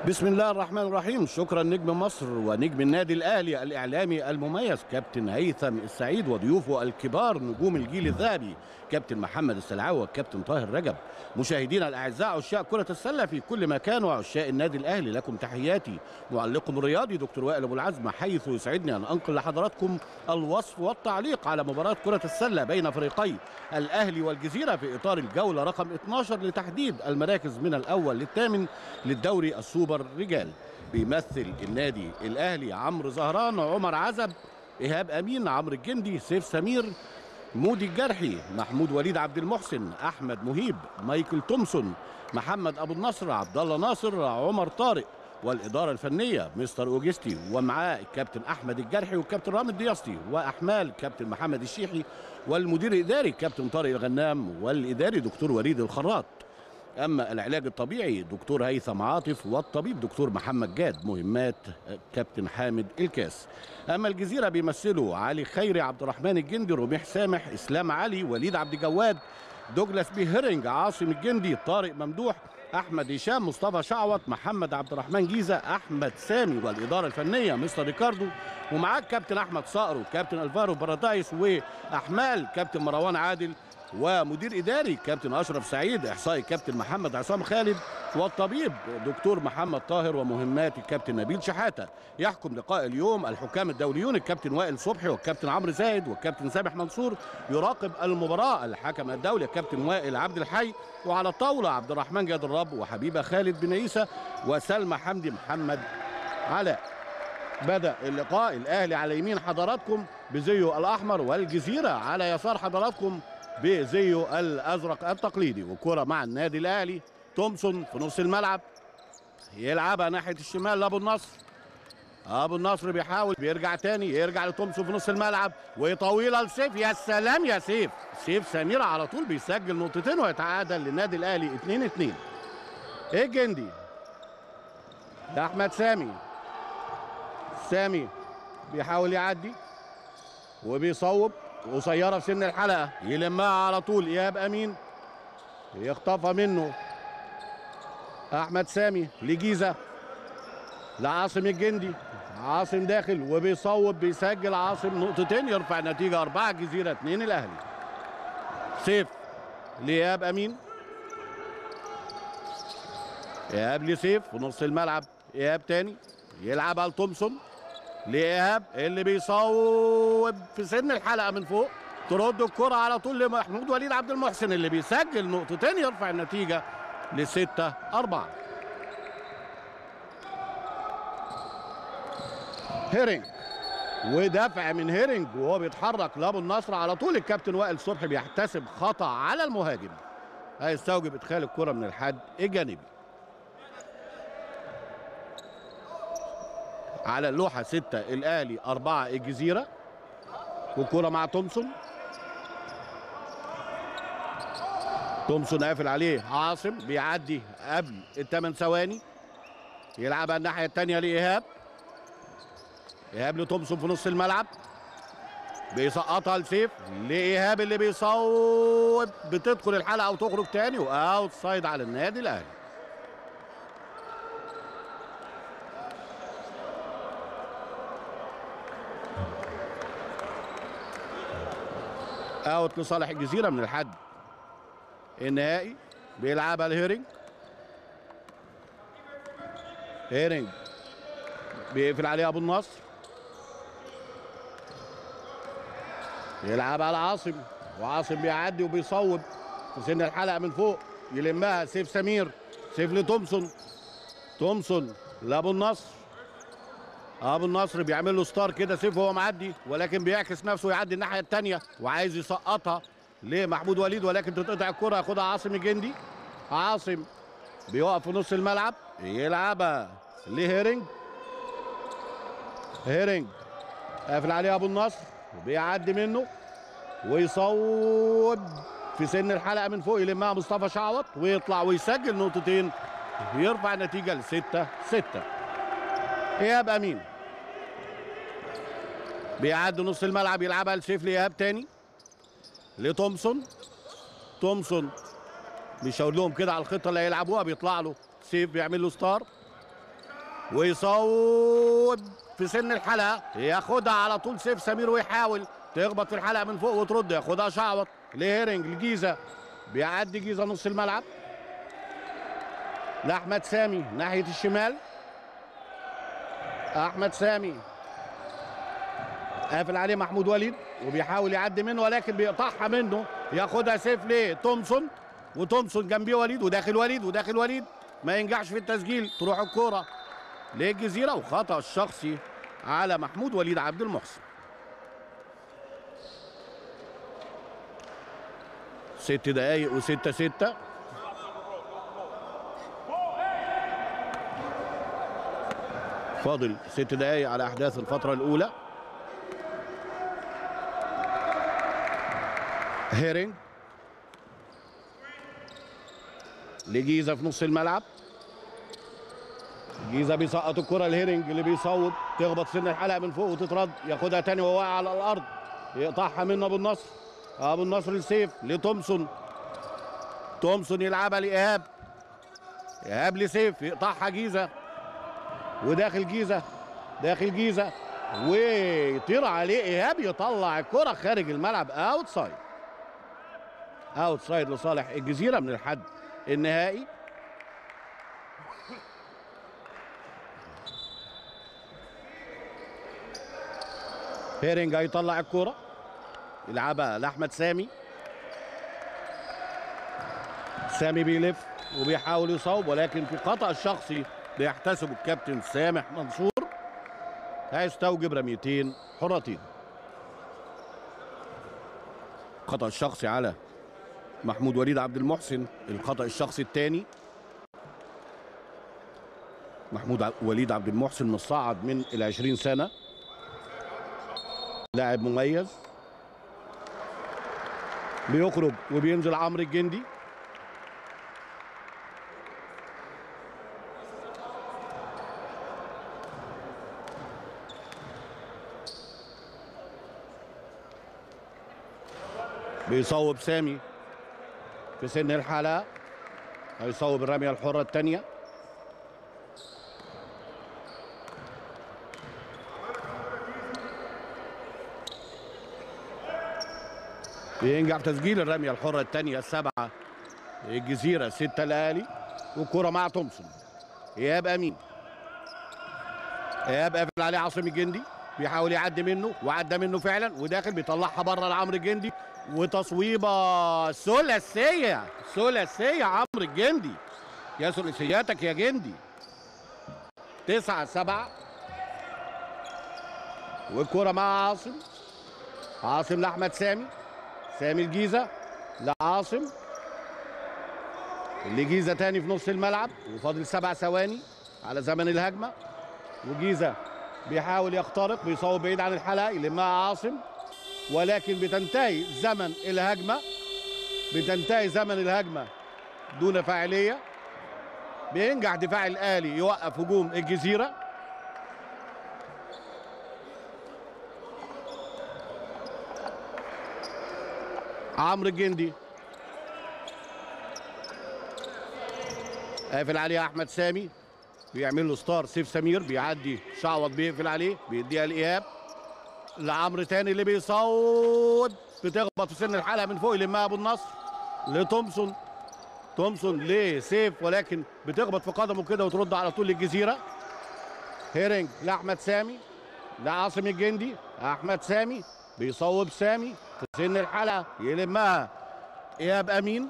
بسم الله الرحمن الرحيم شكرا نجم مصر ونجم النادي الاهلي الاعلامي المميز كابتن هيثم السعيد وضيوفه الكبار نجوم الجيل الذهبي كابتن محمد السلعاوي والكابتن طاهر رجب مشاهدينا الاعزاء عشاق كره السله في كل مكان وعشاق النادي الاهلي لكم تحياتي معلقكم الرياضي دكتور وائل ابو العزم حيث يسعدني ان انقل لحضراتكم الوصف والتعليق على مباراه كره السله بين فريقي الاهلي والجزيره في اطار الجوله رقم 12 لتحديد المراكز من الاول للثامن للدوري السوبر رجال بيمثل النادي الاهلي عمرو زهران عمر عزب ايهاب امين عمرو الجندي سيف سمير مودي الجرحي محمود وليد عبد المحسن احمد مهيب مايكل تومسون محمد ابو النصر عبد الله ناصر عمر طارق والاداره الفنيه مستر اوجستي ومعاه الكابتن احمد الجرحي والكابتن رامي الدياسطي واحمال كابتن محمد الشيحي والمدير الاداري كابتن طارق الغنام والاداري دكتور وليد الخراط اما العلاج الطبيعي دكتور هيثم عاطف والطبيب دكتور محمد جاد مهمات كابتن حامد الكاس اما الجزيره بيمثلوا علي خيري عبد الرحمن الجندي رميح سامح اسلام علي وليد عبد الجواد دوجلاس بي هيرنج عاصم الجندي طارق ممدوح احمد هشام مصطفى شعوط محمد عبد الرحمن جيزه احمد سامي والاداره الفنيه مستر ريكاردو ومعاك كابتن احمد صقر وكابتن الفارو بارادايس واحمال كابتن مروان عادل ومدير اداري كابتن اشرف سعيد احصائي كابتن محمد عصام خالد والطبيب دكتور محمد طاهر ومهمات الكابتن نبيل شحاته يحكم لقاء اليوم الحكام الدوليون الكابتن وائل صبحي والكابتن عمرو زايد والكابتن سامح منصور يراقب المباراه الحكم الدولي الكابتن وائل عبد الحي وعلى الطاوله عبد الرحمن جاد الرب وحبيبه خالد بن عيسى وسلمى حمدي محمد علاء بدا اللقاء الاهلي على يمين حضراتكم بزيه الاحمر والجزيره على يسار حضراتكم بزيه الازرق التقليدي والكره مع النادي الاهلي تومسون في نص الملعب يلعبها ناحيه الشمال لابو النصر ابو النصر بيحاول بيرجع تاني يرجع لتومسون في نص الملعب وطويله لسيف يا سلام يا سيف سيف سمير على طول بيسجل نقطتين ويتعادل للنادي الاهلي 2 2 ايه الجندي ده احمد سامي سامي بيحاول يعدي وبيصوب قصيره في سن الحلقه يلمها على طول ايهاب امين يخطفها منه احمد سامي لجيزه لعاصم الجندي عاصم داخل وبيصوب بيسجل عاصم نقطتين يرفع النتيجه أربعة جزيره اثنين الاهلي سيف لايهاب امين ايهاب لسيف في نص الملعب ايهاب تاني يلعبها لتومسون لايهاب اللي بيصوب في سن الحلقه من فوق ترد الكره على طول لمحمود وليد عبد المحسن اللي بيسجل نقطتين يرفع النتيجه لستة أربعة هيرنج ودفع من هيرنج وهو بيتحرك لابو النصر على طول الكابتن وائل صبحي بيحتسب خطأ على المهاجم هيستوجب ادخال الكرة من الحد الجانبي على اللوحة ستة الأهلي أربعة الجزيرة والكرة مع تومسون تومسون قافل عليه عاصم بيعدي قبل الثمان ثواني يلعبها الناحية الثانية لإيهاب إيهاب لتومسون في نص الملعب بيسقطها لسيف لإيهاب اللي بيصوب بتدخل الحلقة وتخرج تاني وأوت سايد على النادي الأهلي اوت لصالح الجزيره من الحد النهائي بيلعبها الهيرنج هيرنج بيقفل عليها ابو النصر يلعبها على عاصم وعاصم بيعدي وبيصوب في سن الحلقه من فوق يلمها سيف سمير سيف لتومسون تومسون لابو النصر ابو النصر بيعمل له ستار كده سيف وهو معدي ولكن بيعكس نفسه يعدي الناحيه الثانيه وعايز يسقطها لمحمود وليد ولكن تتقطع الكره ياخدها عاصم الجندي عاصم بيقف في نص الملعب يلعبها لهيرنج هيرنج قافل عليه ابو النصر بيعدي منه ويصوب في سن الحلقه من فوق يلمها مصطفى شعوط ويطلع ويسجل نقطتين يرفع النتيجه لستة ستة ايهاب امين بيعدي نص الملعب يلعبها لسيف لايهاب تاني لتومسون تومسون بيشاور لهم كده على الخطه اللي هيلعبوها بيطلع له سيف بيعمل له ستار ويصوب في سن الحلقه ياخدها على طول سيف سمير ويحاول تخبط في الحلقه من فوق وترد ياخدها شعوط لهيرنج الجيزه بيعدي جيزه نص الملعب لاحمد سامي ناحيه الشمال احمد سامي قافل عليه محمود وليد وبيحاول يعدي منه ولكن بيقطعها منه ياخدها سيف ليه تومسون وتومسون جنبيه وليد وداخل وليد وداخل وليد ما ينجحش في التسجيل تروح الكوره للجزيره وخطا الشخصي على محمود وليد عبد المحسن ست دقايق وستة ستة فاضل ست دقايق على أحداث الفترة الأولى هيرنج لجيزة في نص الملعب جيزة بيسقط الكرة الهيرنج اللي بيصوب تخبط سن الحلقة من فوق وتترد ياخدها تاني وهو واقع على الأرض يقطعها منه أبو النصر أبو النصر لسيف لتومسون تومسون يلعبها لإيهاب إيهاب لسيف يقطعها جيزة وداخل جيزة داخل جيزة ويطير عليه إيهاب يطلع الكرة خارج الملعب أوت سايد أوت سايد لصالح الجزيرة من الحد النهائي هيرنج هيطلع الكرة يلعبها لأحمد سامي سامي بيلف وبيحاول يصوب ولكن في خطأ شخصي بيحتسبه الكابتن سامح منصور هيستوجب رميتين حرتين خطأ الشخصي على محمود وليد عبد المحسن الخطأ الشخصي الثاني محمود ع- وليد عبد المحسن مصعد من العشرين سنة لاعب مميز بيخرج وبينزل عمرو الجندي بيصوب سامي في سن الحلقة هيصوب الرمية الحرة الثانية بينجح في تسجيل الرمية الحرة الثانية السبعة الجزيرة ستة الأهلي والكرة مع تومسون إيهاب أمين إيهاب قافل عليه عاصم الجندي بيحاول يعدي منه وعدى منه فعلا وداخل بيطلعها بره لعمرو الجندي وتصويبه ثلاثيه ثلاثيه عمرو الجندي يا ثلاثياتك يا جندي تسعة سبعة والكرة مع عاصم عاصم لأحمد سامي سامي الجيزة لعاصم اللي جيزة تاني في نص الملعب وفاضل سبع ثواني على زمن الهجمة وجيزة بيحاول يخترق بيصوب بعيد عن الحلقة يلمها عاصم ولكن بتنتهي زمن الهجمة بتنتهي زمن الهجمة دون فاعلية بينجح دفاع الآلي يوقف هجوم الجزيرة عمرو الجندي قافل عليه احمد سامي بيعمل له ستار سيف سمير بيعدي شعوط بيقفل عليه بيديها لايهاب لعمرو تاني اللي بيصوت بتخبط في سن الحلقه من فوق يلمها ابو النصر لتومسون تومسون لسيف ولكن بتخبط في قدمه كده وترد على طول للجزيره هيرنج لاحمد سامي لعاصم الجندي احمد سامي بيصوب سامي في سن الحلقه يلمها ايهاب امين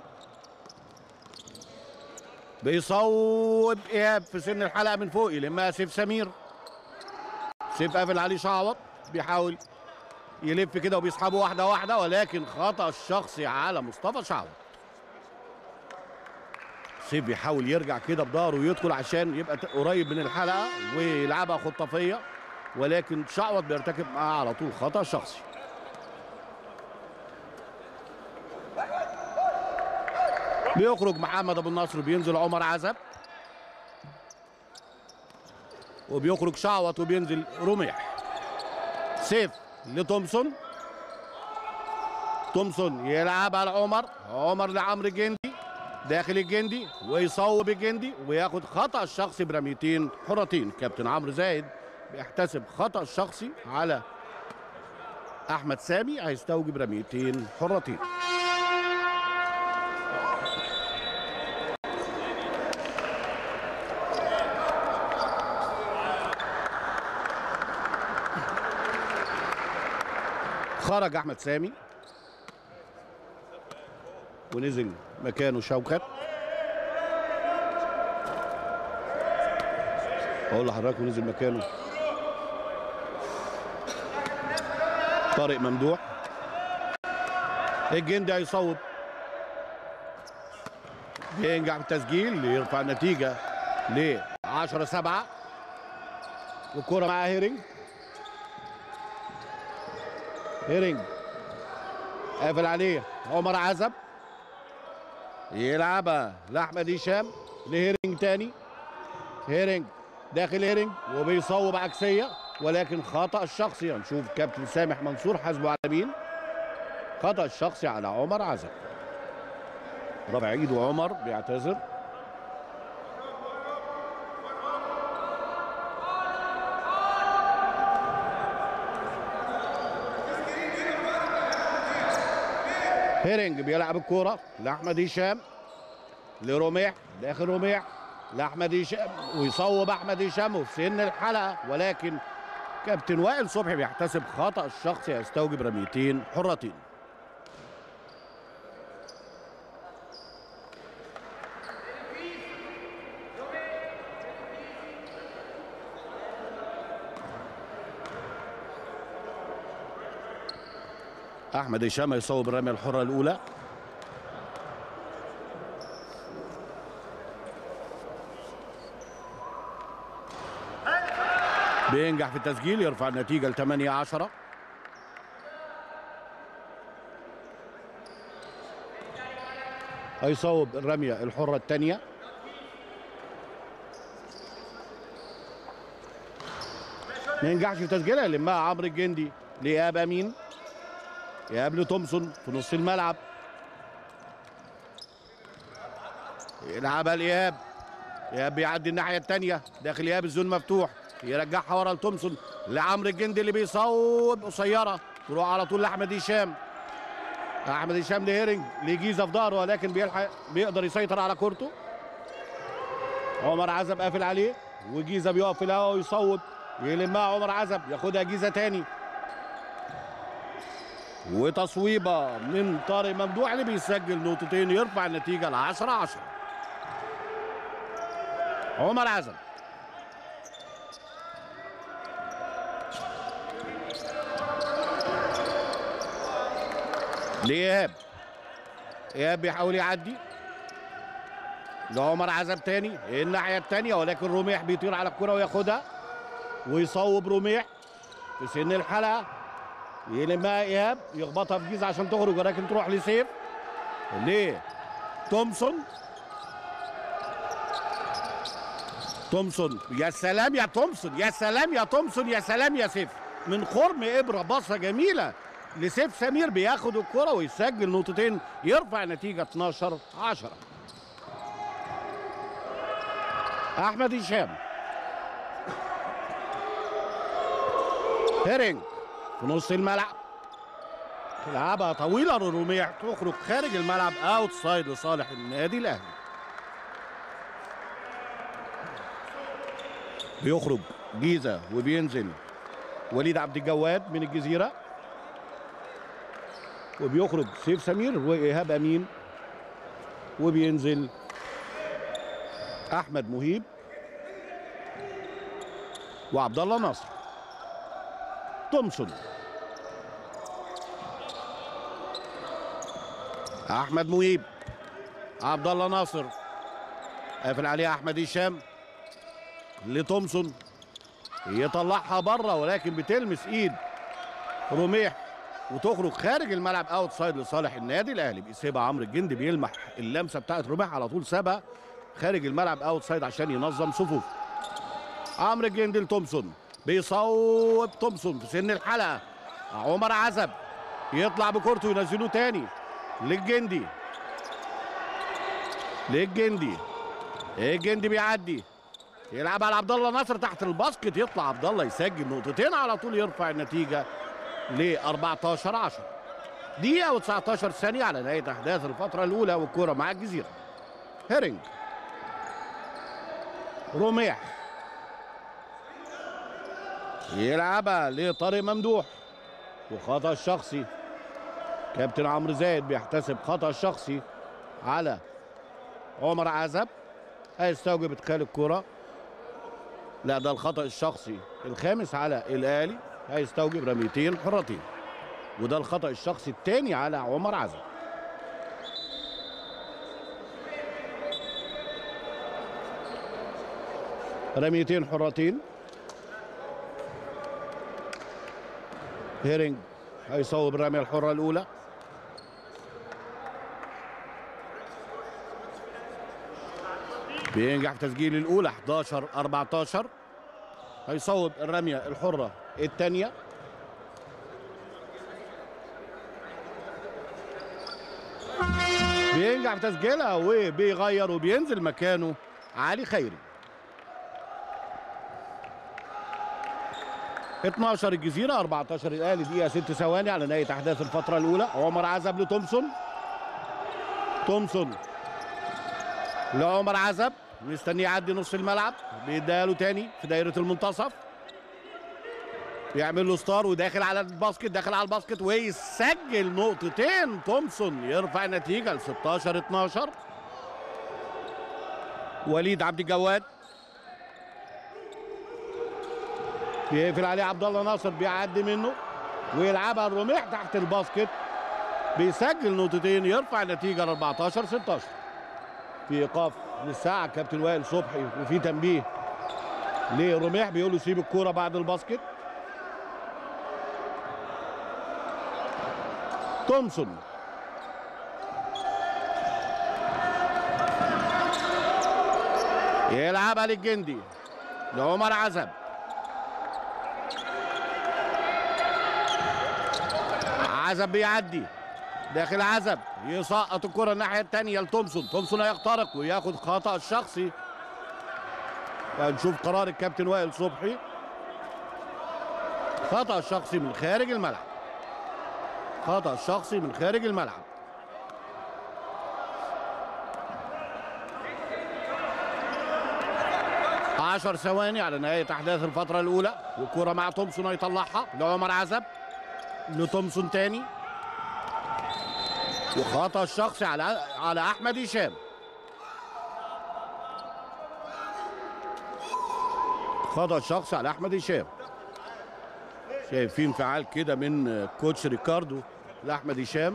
بيصوب ايهاب في سن الحلقه من فوق يلمها سيف سمير سيف قافل عليه شعوط بيحاول يلف كده وبيسحبه واحده واحده ولكن خطا الشخصي على مصطفى شعوط سيف بيحاول يرجع كده بظهره ويدخل عشان يبقى ت- قريب من الحلقه ويلعبها خطافيه ولكن شعوط بيرتكب معاه على طول خطا شخصي بيخرج محمد ابو النصر بينزل عمر عزب وبيخرج شعوط وبينزل رميح سيف لتومسون تومسون يلعبها لعمر عمر لعمرو الجندي داخل الجندي ويصوب الجندي وياخد خطا الشخصي برميتين حرتين كابتن عمرو زايد بيحتسب خطا الشخصي على احمد سامي هيستوجب رميتين حرتين خرج احمد سامي ونزل مكانه شوكت اقول لحضراتكم نزل مكانه طارق ممدوح الجندي هيصوب بينجح بالتسجيل ليرفع النتيجه ل 10 7 والكره مع هيرنج هيرنج قافل عليه عمر عزب يلعبها لاحمد هشام لهيرنج تاني هيرنج داخل هيرنج وبيصوب عكسيه ولكن خطا الشخصي هنشوف كابتن سامح منصور حاسبه على مين خطا الشخصي على عمر عزب رفع ايده عمر بيعتذر هيرنج بيلعب الكوره لاحمد هشام لرميح داخل رميح لاحمد هشام ويصوب احمد هشام في سن الحلقه ولكن كابتن وائل صبحي بيحتسب خطا الشخصي يستوجب رميتين حرتين احمد هشام يصوب الرميه الحره الاولى بينجح في التسجيل يرفع النتيجه ل 8 10 هيصوب الرميه الحره الثانيه ما ينجحش في تسجيلها يلمها عمرو الجندي لايهاب امين ايهاب لتومسون في نص الملعب يلعبها لايهاب ايهاب بيعدي الناحيه الثانيه داخل ايهاب الزون مفتوح يرجعها ورا لتومسون لعمرو الجندي اللي بيصوب قصيره تروح على طول لاحمد هشام احمد هشام لهيرنج لجيزه في ظهره ولكن بيلحق بيقدر يسيطر على كورته عمر عزب قافل عليه وجيزه بيقف في الهواء ويصوب يلمها عمر عزب ياخدها جيزه تاني وتصويبه من طارق ممدوح اللي بيسجل نقطتين يرفع النتيجه ل 10 10 عمر عزب لإيهاب إيهاب بيحاول يعدي لعمر عزب تاني الناحية التانية ولكن رميح بيطير على الكرة وياخدها ويصوب رميح في سن الحلقة يلمها إيهاب يخبطها في جيزة عشان تخرج ولكن تروح لسيف ليه تومسون تومسون يا سلام يا تومسون يا سلام يا تومسون يا سلام يا سيف من خرم إبرة باصة جميلة لسيف سمير بياخد الكرة ويسجل نقطتين يرفع النتيجة 12 10 أحمد هشام هيرنج في نص الملعب لعبها طويلة لرميح تخرج خارج الملعب اوت سايد لصالح النادي الأهلي بيخرج جيزة وبينزل وليد عبد الجواد من الجزيرة وبيخرج سيف سمير وايهاب امين وبينزل احمد مهيب وعبد الله ناصر تومسون احمد مهيب عبد الله ناصر قافل عليها احمد هشام لتومسون يطلعها بره ولكن بتلمس ايد رميح وتخرج خارج الملعب اوت سايد لصالح النادي الاهلي بيسيبها عمرو الجندي بيلمح اللمسه بتاعت رميح على طول سابها خارج الملعب اوت سايد عشان ينظم صفوف عمرو الجندي لتومسون بيصوب تومسون في سن الحلقه عمر عزب يطلع بكورته ينزلوه تاني للجندي للجندي الجندي بيعدي يلعب على عبد الله نصر تحت الباسكت يطلع عبد الله يسجل نقطتين على طول يرفع النتيجه ل 14 10 دقيقة و19 ثانية على نهاية أحداث الفترة الأولى والكرة مع الجزيرة هيرنج رميح يلعبها لطارق ممدوح وخطأ الشخصي كابتن عمرو زايد بيحتسب خطأ شخصي على عمر عزب هيستوجب ادخال الكرة لا ده الخطأ الشخصي الخامس على الآلي هيستوجب رميتين حرتين وده الخطأ الشخصي الثاني على عمر عزب رميتين حرتين هيرنج هيصوب الرمية الحرة الأولى بينجح في تسجيل الأولى 11 14 هيصوب الرمية الحرة الثانية بينجح في تسجيلها وبيغير وبينزل مكانه علي خيري 12 الجزيرة 14 الأهلي دقيقة 6 ثواني على نهاية أحداث الفترة الأولى عمر عزب لتومسون تومسون لعمر عزب مستني يعدي نص الملعب بيديها له تاني في دايرة المنتصف بيعمل له ستار وداخل على الباسكت داخل على الباسكت ويسجل نقطتين تومسون يرفع النتيجة ل 16 12 وليد عبد الجواد بيقفل عليه عبد الله ناصر بيعدي منه ويلعبها الرميح تحت الباسكت بيسجل نقطتين يرفع النتيجة ل 14 16 في ايقاف للساعة كابتن وائل صبحي وفي تنبيه لرميح بيقول له سيب الكورة بعد الباسكت تومسون يلعبها للجندي لعمر عزب عزب بيعدي داخل عزب يسقط الكرة الناحية الثانية لتومسون تومسون هيخترق وياخد خطأ الشخصي هنشوف قرار الكابتن وائل صبحي خطأ شخصي من خارج الملعب خطأ شخصي من خارج الملعب عشر ثواني على نهاية أحداث الفترة الأولى والكرة مع تومسون هيطلعها لعمر عزب لتومسون تاني وخطأ الشخصي على على أحمد هشام خطأ الشخصي على أحمد هشام شايف في انفعال كده من كوتش ريكاردو لاحمد هشام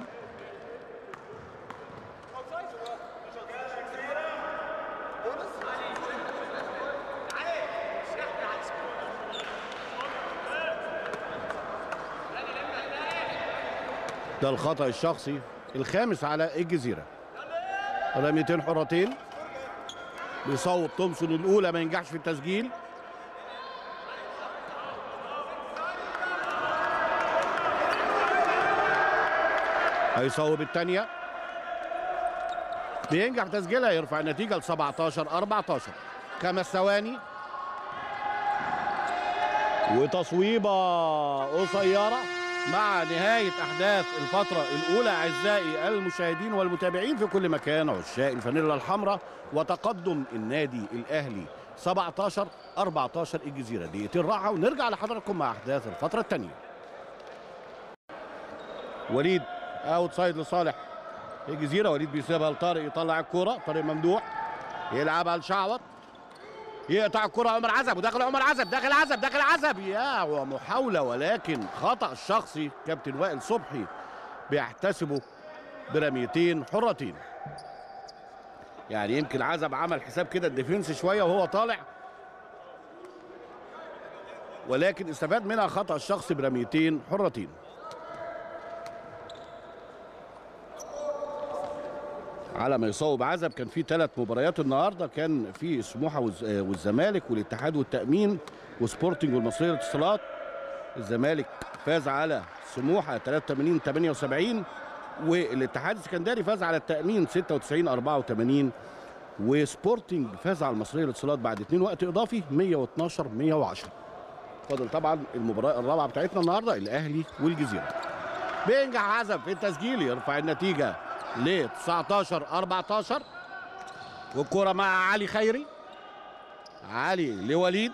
ده الخطأ الشخصي الخامس على الجزيرة رميتين حرتين بيصوب تومسون الأولى ما ينجحش في التسجيل هيصوب الثانية بينجح في تسجيلها يرفع النتيجة ل 17 14 خمس ثواني وتصويبة قصيرة مع نهاية أحداث الفترة الأولى أعزائي المشاهدين والمتابعين في كل مكان عشاق الفانيلا الحمراء وتقدم النادي الأهلي 17 14 الجزيرة دقيقتين راحة ونرجع لحضراتكم مع أحداث الفترة الثانية وليد اوت سايد لصالح الجزيره وليد بيسيبها لطارق يطلع الكوره طارق ممدوح يلعبها لشعوط يقطع الكرة عمر عزب وداخل عمر عزب داخل عزب داخل عزب يا ومحاولة ولكن خطأ شخصي كابتن وائل صبحي بيحتسبه برميتين حرتين يعني يمكن عزب عمل حساب كده الديفنس شوية وهو طالع ولكن استفاد منها خطأ الشخصي برميتين حرتين على ما يصوب عزب كان في ثلاث مباريات النهارده كان في سموحه والز- آه، والزمالك والاتحاد والتامين وسبورتنج والمصريه للاتصالات الزمالك فاز على سموحه 83 78 والاتحاد السكندري فاز على التامين 96 84 وسبورتنج فاز على المصريه للاتصالات بعد اتنين وقت اضافي 112 110 فاضل طبعا المباراه الرابعه بتاعتنا النهارده الاهلي والجزيره بينجح عزب في التسجيل يرفع النتيجه ل 19 14 والكره مع علي خيري علي لوليد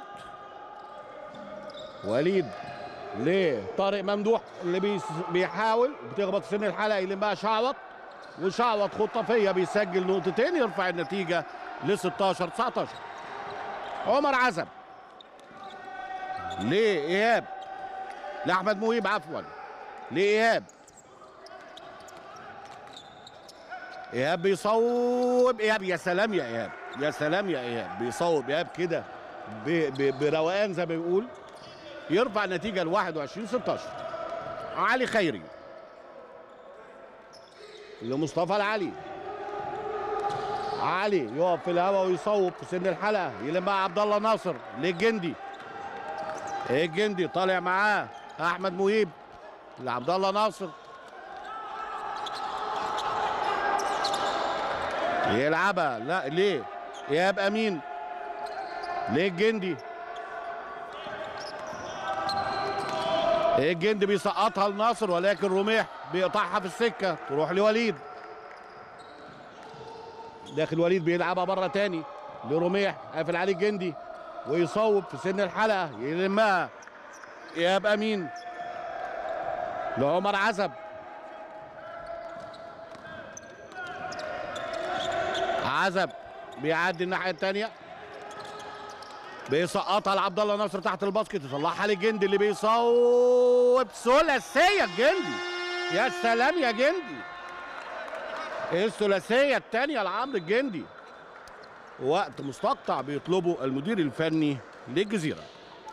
وليد لطارق ممدوح اللي بيس- بيحاول بتخبط سن الحلقه يلمها شعوط وشعوط خطافيه بيسجل نقطتين يرفع النتيجه ل 16 19 عمر عزب لايهاب لاحمد مهيب عفوا لايهاب ايهاب بيصوب ايهاب يا سلام يا ايهاب يا سلام يا ايهاب بيصوب ايهاب كده ب- ب- بروقان زي ما بيقول يرفع النتيجه ل 21 16 علي خيري لمصطفى العلي علي يقف في الهواء ويصوب في سن الحلقه يلمها عبد الله ناصر للجندي الجندي طالع معاه احمد مهيب لعبد الله ناصر يلعبها لا ليه ايهاب امين للجندي الجندي بيسقطها لناصر ولكن رميح بيقطعها في السكه تروح لوليد داخل وليد بيلعبها بره تاني لرميح قافل عليه الجندي ويصوب في سن الحلقه يلمها ايهاب امين لعمر عزب عزب بيعدي الناحيه الثانيه بيسقطها لعبد الله ناصر تحت الباسكت يطلعها للجندي اللي بيصوب ثلاثيه الجندي يا سلام يا جندي الثلاثيه الثانيه لعمرو الجندي وقت مستقطع بيطلبه المدير الفني للجزيره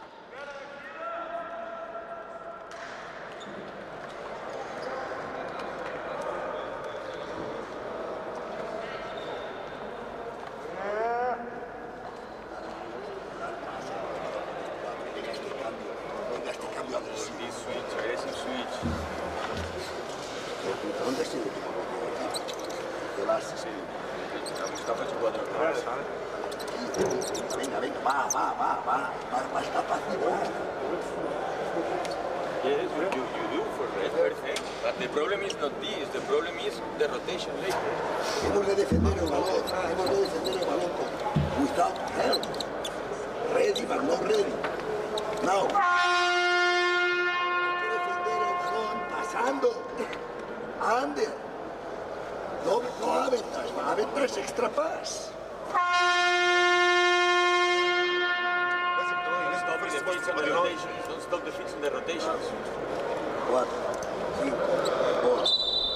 This switch, aggressive switch. ¿Dónde estoy? Te vas. A Mustafa es jugador claro, ¿sabes? Venga, venga, va, va, va, va. Va, va, está fácil, va. Yes, you, you, you do for red, perfect. But the problem is not this, the problem is the rotation later. Hemos de defender el balón. Hemos de defender el balón con without help. Ready, but not ready. Now. Hay que defender el balón pasando. Under. No, no aventas, va a aventar ese extra pass. Don't stop the fits on the rotations. Don't stop the fits on the rotations. Cuatro, cinco, dos.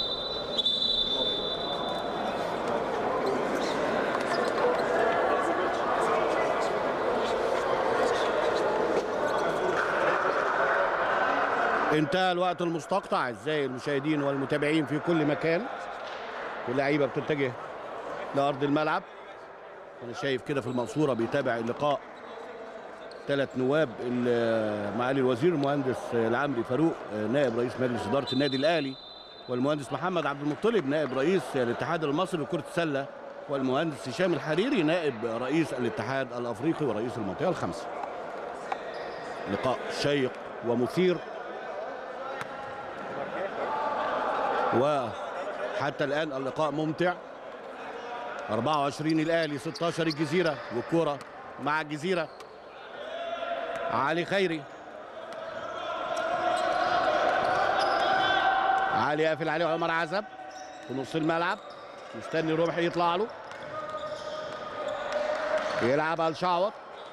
انتهى الوقت المستقطع اعزائي المشاهدين والمتابعين في كل مكان واللعيبه بتتجه لارض الملعب انا شايف كده في المنصوره بيتابع اللقاء ثلاث نواب ال- معالي الوزير المهندس العمري فاروق نائب رئيس مجلس اداره النادي الاهلي والمهندس محمد عبد المطلب نائب رئيس الاتحاد المصري لكره السله والمهندس هشام الحريري نائب رئيس الاتحاد الافريقي ورئيس المنطقه الخمسه لقاء شيق ومثير وحتى الآن اللقاء ممتع 24 الأهلي 16 الجزيرة والكرة مع الجزيرة علي خيري علي قافل عليه عمر عزب في نص الملعب مستني ربحي يطلع له يلعب على الشعوط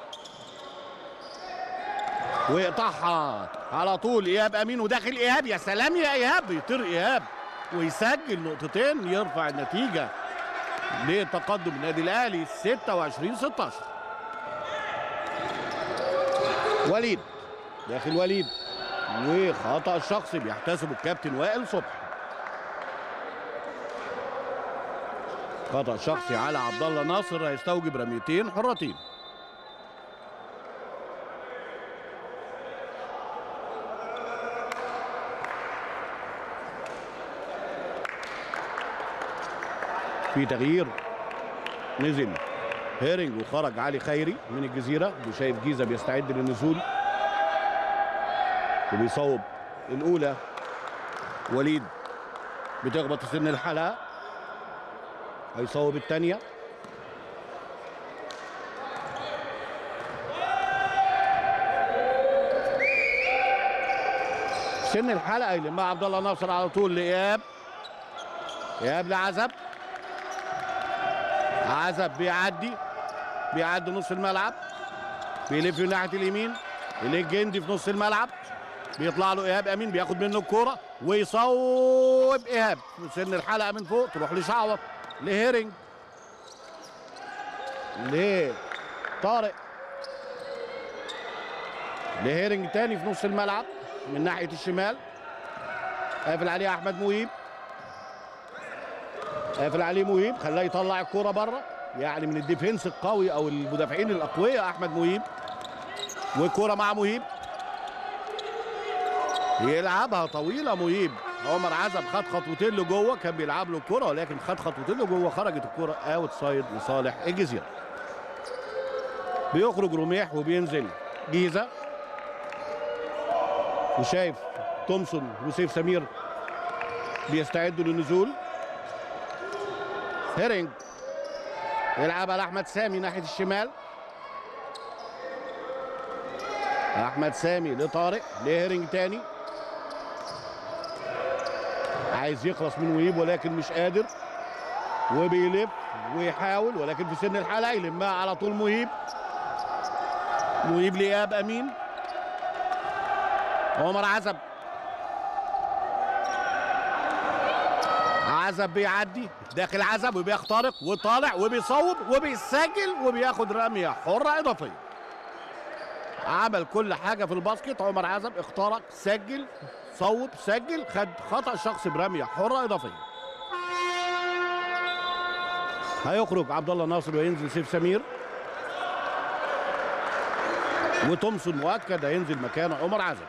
ويقطعها على طول ايهاب امين وداخل ايهاب يا سلام يا ايهاب بيطير ايهاب ويسجل نقطتين يرفع النتيجه لتقدم النادي الاهلي 26 16 وليد داخل وليد وخطا شخصي بيحتسبه الكابتن وائل صبحي خطا شخصي على عبد الله ناصر هيستوجب رميتين حرتين في تغيير نزل هيرنج وخرج علي خيري من الجزيره وشايف جيزه بيستعد للنزول وبيصوب الاولى وليد بتخبط في سن الحلقه هيصوب الثانيه سن الحلقه يلمها عبد الله ناصر على طول لاياب اياب لعزب عزب بيعدي بيعدي نص الملعب بيلف من ناحيه اليمين الجندي في نص الملعب بيطلع له ايهاب امين بياخد منه الكوره ويصوب ايهاب في سن الحلقه من فوق تروح لشعوط لهيرنج لطارق لهيرنج تاني في نص الملعب من ناحيه الشمال قافل عليه احمد مهيب قافل عليه مهيب خلاه يطلع الكوره بره يعني من الديفنس القوي او المدافعين الاقوياء احمد مهيب والكوره مع مهيب يلعبها طويله مهيب عمر عزب خد خطوتين لجوه كان بيلعب له الكوره ولكن خد خطوتين لجوه خرجت الكوره اوت سايد لصالح الجزيره بيخرج رميح وبينزل جيزه وشايف تومسون وسيف سمير بيستعدوا للنزول هيرنج يلعبها لاحمد سامي ناحيه الشمال احمد سامي لطارق لهيرنج تاني عايز يخلص من وهيب ولكن مش قادر وبيلف ويحاول ولكن في سن الحلقه يلمها على طول مهيب مهيب لاياب امين عمر عزب عزب بيعدي داخل عزب وبيخترق وطالع وبيصوب وبيسجل وبياخد رميه حره اضافيه عمل كل حاجه في الباسكت عمر عزب اخترق سجل صوب سجل خد خطا شخصي برميه حره اضافيه هيخرج عبد الله ناصر وينزل سيف سمير وتومسون مؤكد هينزل مكانه عمر عزب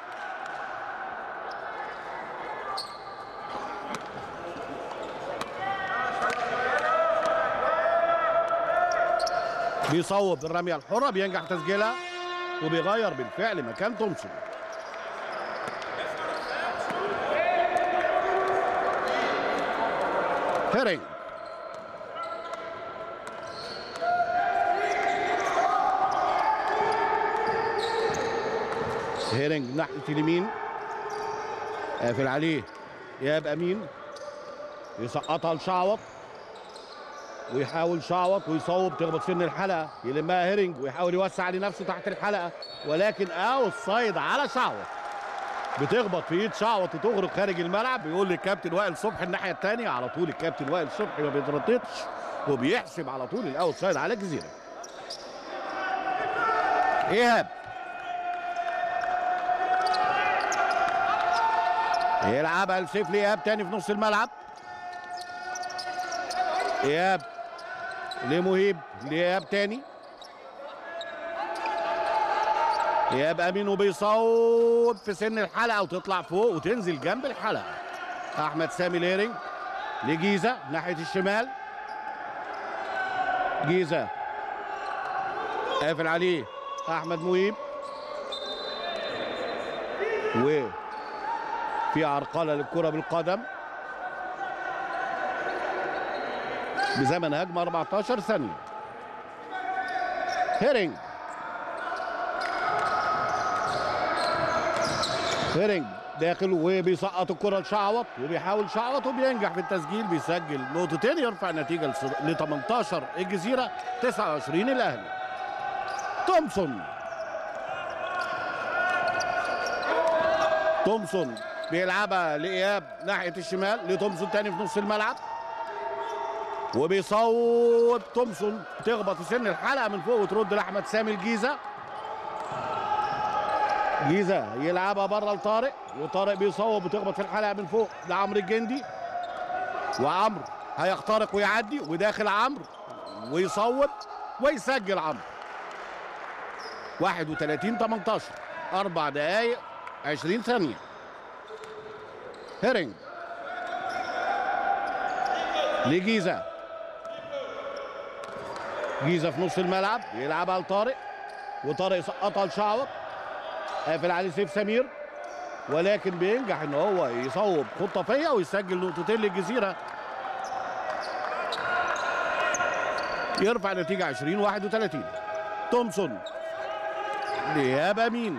بيصوب الرميه الحره بينجح تسجيلها وبيغير بالفعل مكان تومسون هيرنج هيرنج ناحيه اليمين قافل عليه ايهاب امين يسقطها لشعوط ويحاول شعوط ويصوب تخبط سن الحلقه يلمها هيرنج ويحاول يوسع لنفسه تحت الحلقه ولكن اوت سايد على شعوط بتخبط في ايد شعوط وتخرج خارج الملعب بيقول للكابتن وائل صبحي الناحيه الثانيه على طول الكابتن وائل صبحي ما بيترددش وبيحسب على طول الاوت سايد على الجزيره ايهاب يلعبها لسيف ايهاب تاني في نص الملعب ايهاب لمهيب لايهاب تاني ايهاب امين وبيصوب في سن الحلقه وتطلع فوق وتنزل جنب الحلقه احمد سامي ليرنج لجيزه ناحيه الشمال جيزه قافل عليه احمد مهيب و في عرقله للكره بالقدم بزمن هجمه 14 ثانيه هيرنج هيرنج داخل وبيسقط الكره لشعوط وبيحاول شعوط وبينجح في التسجيل بيسجل نقطتين يرفع النتيجه ل 18 الجزيره 29 الاهلي تومسون تومسون بيلعبها لاياب ناحيه الشمال لتومسون تاني في نص الملعب وبيصوب تومسون تخبط في سن الحلقه من فوق وترد لاحمد سامي الجيزه جيزه يلعبها بره لطارق وطارق بيصوب وتخبط في الحلقه من فوق لعمرو الجندي وعمرو هيخترق ويعدي وداخل عمرو ويصوب ويسجل عمرو 31 18 اربع دقائق 20 ثانيه هيرنج لجيزه جيزه في نص الملعب يلعبها لطارق وطارق سقطها لشعوط قافل عليه سيف سمير ولكن بينجح ان هو يصوب خطه فيا ويسجل نقطتين للجزيره يرفع النتيجه 20 31 تومسون لياب امين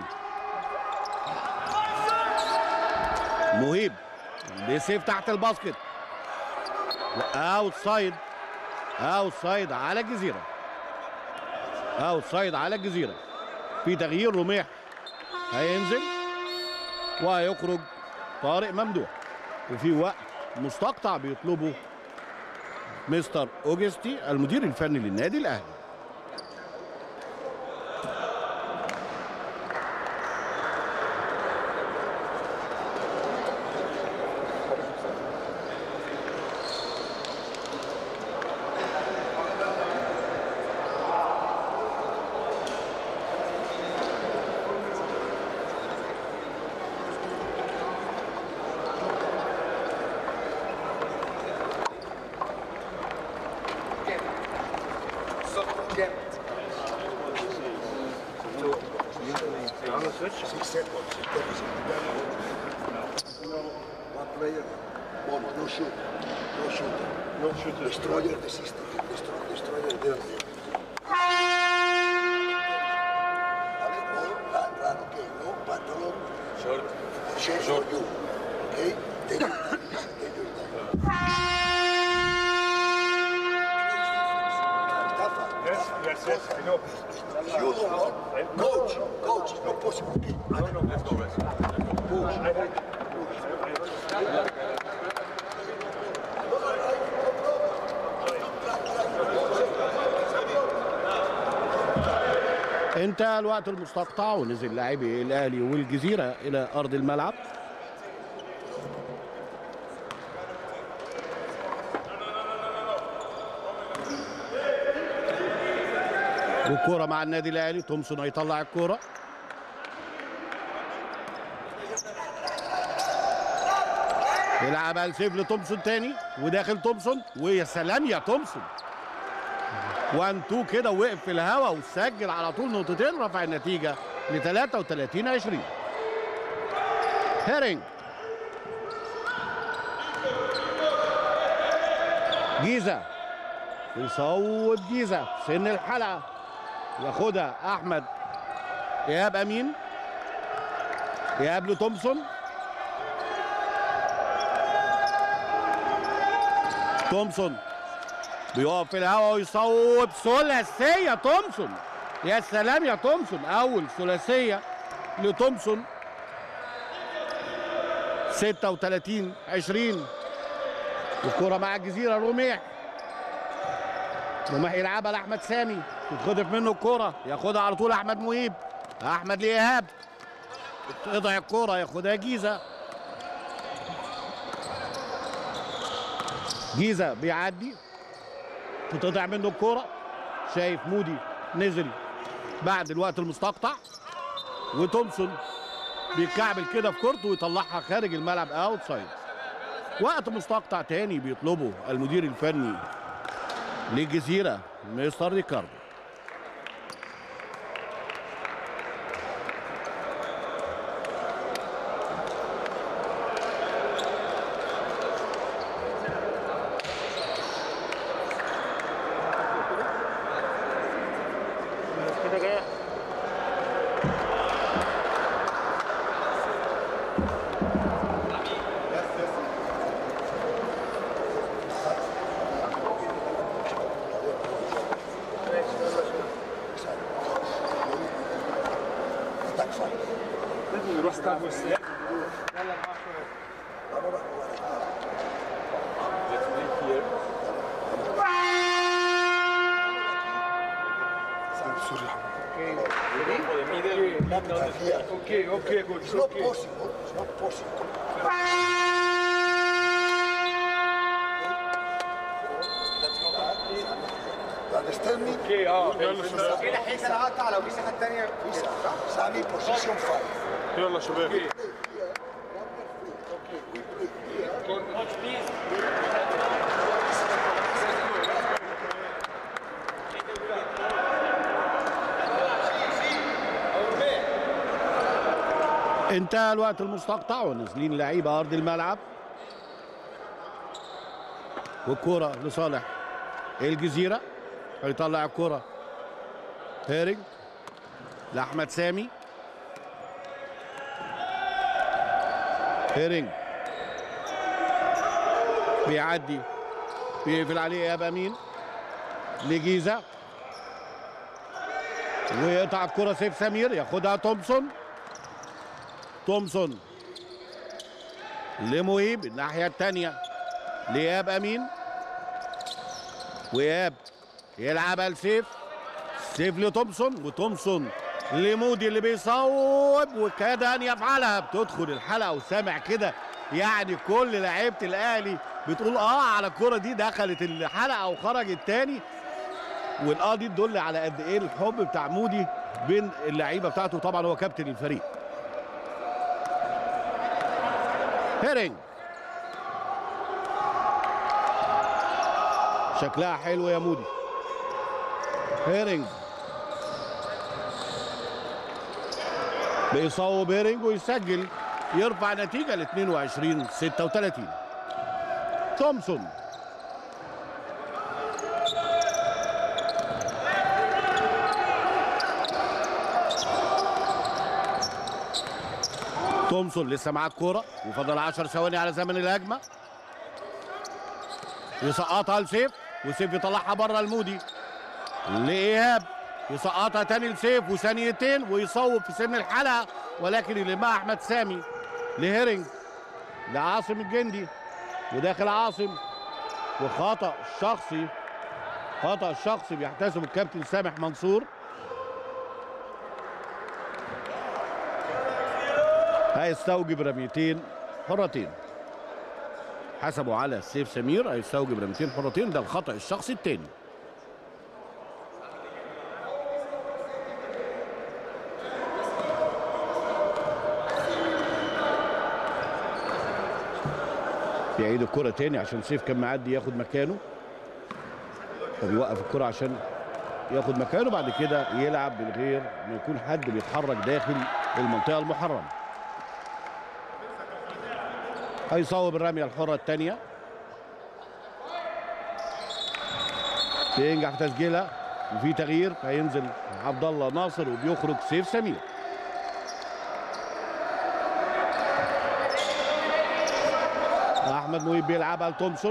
مهيب بسيف تحت الباسكت اوت سايد اوت سايد على الجزيره اوت سايد على الجزيره في تغيير رميح هينزل وهيخرج طارق ممدوح وفي وقت مستقطع بيطلبه مستر اوجستي المدير الفني للنادي الاهلي Six seconds. One player, one, no shoot, no shoot. No shooter. Destroyer the system. Destroy, destroyer there. Vale, no, run, run, okay, no, pantalon, Short. share for you, okay? Take your time, listen, take your time. Mustafa, Yes, yes, yes, I know. You don't want, coach, coach, it's not possible, okay? Let's go, Wes. انتهى الوقت المستقطع ونزل لاعبي الاهلي والجزيره الى ارض الملعب والكوره مع النادي الاهلي تومسون هيطلع الكوره يلعبها لسيف لتومسون تاني وداخل تومسون ويا سلام يا تومسون 1 2 كده وقف في الهوا وسجل على طول نقطتين رفع النتيجه ل 33 20 هيرنج جيزه يصوب جيزه سن الحلقه ياخدها احمد ايهاب امين ايهاب لتومسون تومسون بيقف في الهواء ويصوب ثلاثيه تومسون يا سلام يا تومسون اول ثلاثيه لتومسون 36 20 الكرة مع الجزيرة رميح رميح يلعبها لأحمد سامي تتخطف منه الكرة ياخدها على طول أحمد مهيب أحمد لإيهاب تقطع الكرة ياخدها جيزة جيزة بيعدي تتقطع منه الكرة شايف مودي نزل بعد الوقت المستقطع وتومسون بيكعبل كده في كورته ويطلعها خارج الملعب اوت سايد وقت مستقطع تاني بيطلبه المدير الفني للجزيرة مستر ريكاردو Attack five. نروح ستاد والسلام Vamos a jugar. Let's leave here. سوري We go for the middle. Not attack here. اوكي اوكي جود It's not possible. It's not possible. You understand me? اوكي اه يلا شباب كده حيث هقطع لو في ساحه ثانيه في صح؟ Sami, position five. يلا شباب انتهى الوقت المستقطع ونازلين لعيبه ارض الملعب والكرة لصالح الجزيرة هيطلع الكرة هيرنج لأحمد سامي هيرنج بيعدي بيقفل عليه ايهاب امين لجيزه ويقطع الكرة سيف سمير ياخدها تومسون تومسون لمهيب الناحية الثانية لإيهاب أمين وإيهاب يلعبها لسيف سيف لتومسون وتومسون لمودي اللي بيصوب وكاد أن يفعلها بتدخل الحلقة وسامع كده يعني كل لعيبة الأهلي بتقول آه على الكرة دي دخلت الحلقة وخرجت تاني والآه دي تدل على قد إيه الحب بتاع مودي بين اللعيبة بتاعته طبعا هو كابتن الفريق هيرنج شكلها حلو يا مودي هيرنج بيصوب هيرنج ويسجل يرفع نتيجة ل 22 36 تومسون تومسون لسه معاه الكورة وفضل 10 ثواني على زمن الهجمة يسقطها لسيف وسيف يطلعها بره المودي لإيهاب يسقطها تاني لسيف وثانيتين ويصوب في سن الحلقة ولكن يلمها أحمد سامي لهيرنج لعاصم الجندي وداخل عاصم وخطأ شخصي خطأ شخصي بيحتسب الكابتن سامح منصور هيستوجب رميتين حرتين حسبوا على سيف سمير هيستوجب رميتين حرتين ده الخطأ الشخصي التاني بيعيد الكرة تاني عشان سيف كان معدي ياخد مكانه فبيوقف الكرة عشان ياخد مكانه بعد كده يلعب من غير ما يكون حد بيتحرك داخل المنطقة المحرمة هيصوب الرمية الحرة الثانية بينجح في تسجيلها وفي تغيير هينزل عبد الله ناصر وبيخرج سيف سمير احمد مهيب بيلعبها لتومسون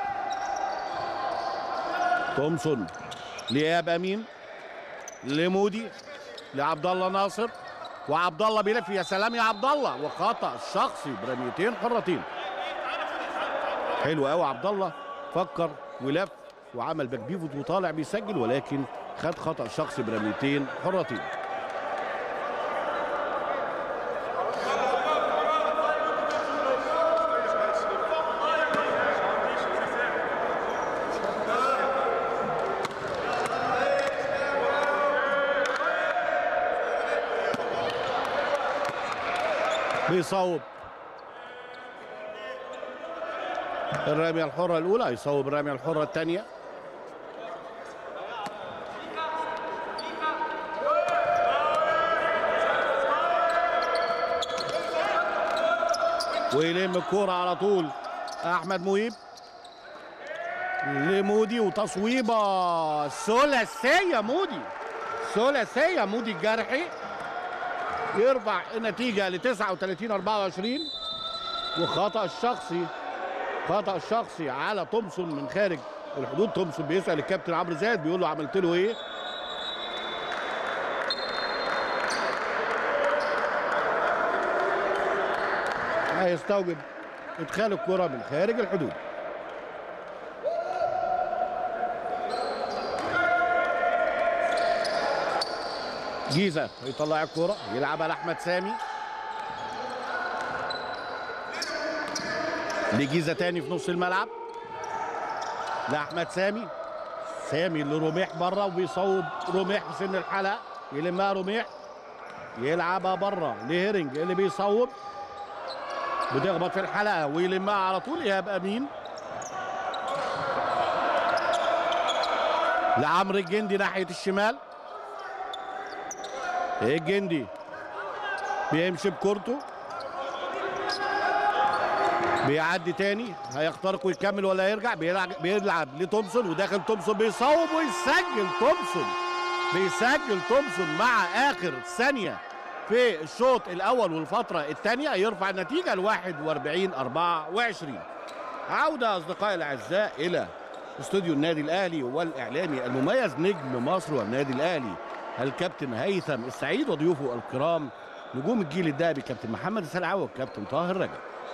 تومسون لايهاب امين لمودي لعبد الله ناصر وعبد الله بيلف يا سلام يا عبد الله وخطا شخصي برميتين حرتين حلو قوي عبد الله فكر ولف وعمل باك بيفوت وطالع بيسجل ولكن خد خطا شخصي برميتين حرتين بيصوب الرمية الحرة الأولى يصوب الرمية الحرة الثانية ويلم الكورة على طول أحمد مهيب لمودي وتصويبة ثلاثية مودي ثلاثية مودي الجرحي يرفع النتيجة ل 39 24 وخطأ الشخصي خطأ الشخصي على تومسون من خارج الحدود تومسون بيسأل الكابتن عمرو زاهد بيقول له عملت له ايه؟ هيستوجب ادخال الكرة من خارج الحدود جيزة يطلع الكرة يلعبها لأحمد سامي لجيزة تاني في نص الملعب لأحمد سامي سامي اللي رميح بره وبيصوب رميح في سن الحلقة يلمها رميح يلعبها بره لهيرنج اللي بيصوب بتخبط في الحلقة ويلمها على طول إيهاب أمين لعمرو الجندي ناحية الشمال الجندي بيمشي بكورته بيعدي تاني هيخترق ويكمل ولا يرجع بيلعب بيلعب لتومسون وداخل تومسون بيصوب ويسجل تومسون بيسجل تومسون مع اخر ثانيه في الشوط الاول والفتره الثانيه يرفع النتيجه ل 41 24 عوده اصدقائي الاعزاء الى استوديو النادي الاهلي والاعلامي المميز نجم مصر والنادي الاهلي الكابتن هيثم السعيد وضيوفه الكرام نجوم الجيل الذهبي كابتن محمد السلعاوي والكابتن طاهر رجب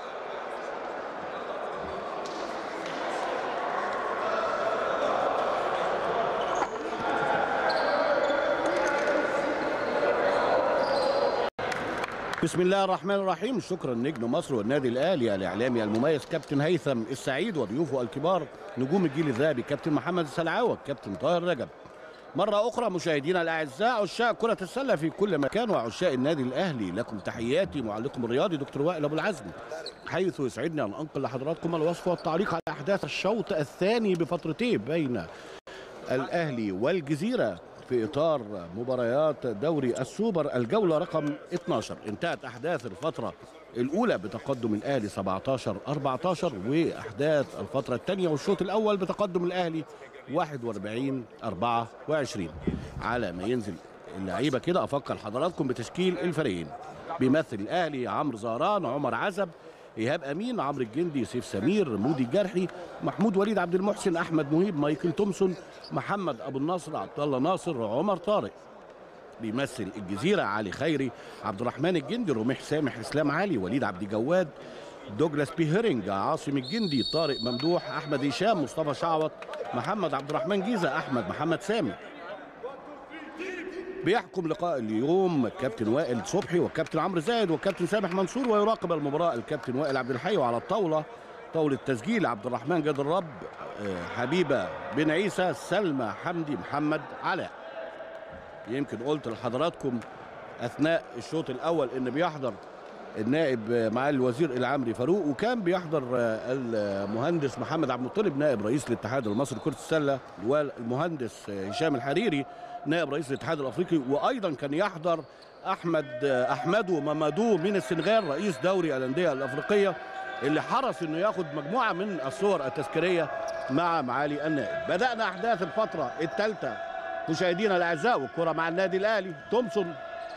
بسم الله الرحمن الرحيم شكرا نجم مصر والنادي الاهلي الاعلامي المميز كابتن هيثم السعيد وضيوفه الكبار نجوم الجيل الذهبي كابتن محمد السلعاوي والكابتن طاهر رجب مرة أخرى مشاهدينا الأعزاء عشاق كرة السلة في كل مكان وعشاق النادي الأهلي لكم تحياتي معلقكم الرياضي دكتور وائل أبو العزم حيث يسعدني أن أنقل لحضراتكم الوصف والتعليق على أحداث الشوط الثاني بفترتين بين الأهلي والجزيرة في إطار مباريات دوري السوبر الجولة رقم 12 انتهت أحداث الفترة الأولى بتقدم الأهلي 17 14 وأحداث الفترة الثانية والشوط الأول بتقدم الأهلي 41 24 على ما ينزل اللعيبة كده أفكر حضراتكم بتشكيل الفريقين بيمثل الأهلي عمرو زهران عمر عزب ايهاب امين عمرو الجندي سيف سمير مودي الجرحي محمود وليد عبد المحسن احمد مهيب مايكل تومسون محمد ابو النصر عبد الله ناصر عمر طارق بيمثل الجزيره علي خيري عبد الرحمن الجندي رميح سامح اسلام علي وليد عبد جواد دوجلاس بيهرنج عاصم الجندي طارق ممدوح احمد هشام مصطفى شعوط محمد عبد الرحمن جيزه احمد محمد سامي بيحكم لقاء اليوم الكابتن وائل صبحي والكابتن عمرو زايد والكابتن سامح منصور ويراقب المباراه الكابتن وائل عبد الحي وعلى الطاوله طاوله تسجيل عبد الرحمن جاد الرب آه، حبيبه بن عيسى سلمى حمدي محمد علاء يمكن قلت لحضراتكم اثناء الشوط الاول ان بيحضر النائب آه، معالي الوزير العمري فاروق وكان بيحضر آه، المهندس محمد عبد المطلب نائب رئيس الاتحاد المصري لكره السله والمهندس آه، هشام الحريري نائب رئيس الاتحاد الافريقي وايضا كان يحضر احمد آه، احمدو مامادو من السنغال رئيس دوري الانديه الافريقيه اللي حرص انه ياخد مجموعه من الصور التذكاريه مع معالي النائب بدانا احداث الفتره الثالثه مشاهدينا الاعزاء والكره مع النادي الاهلي تومسون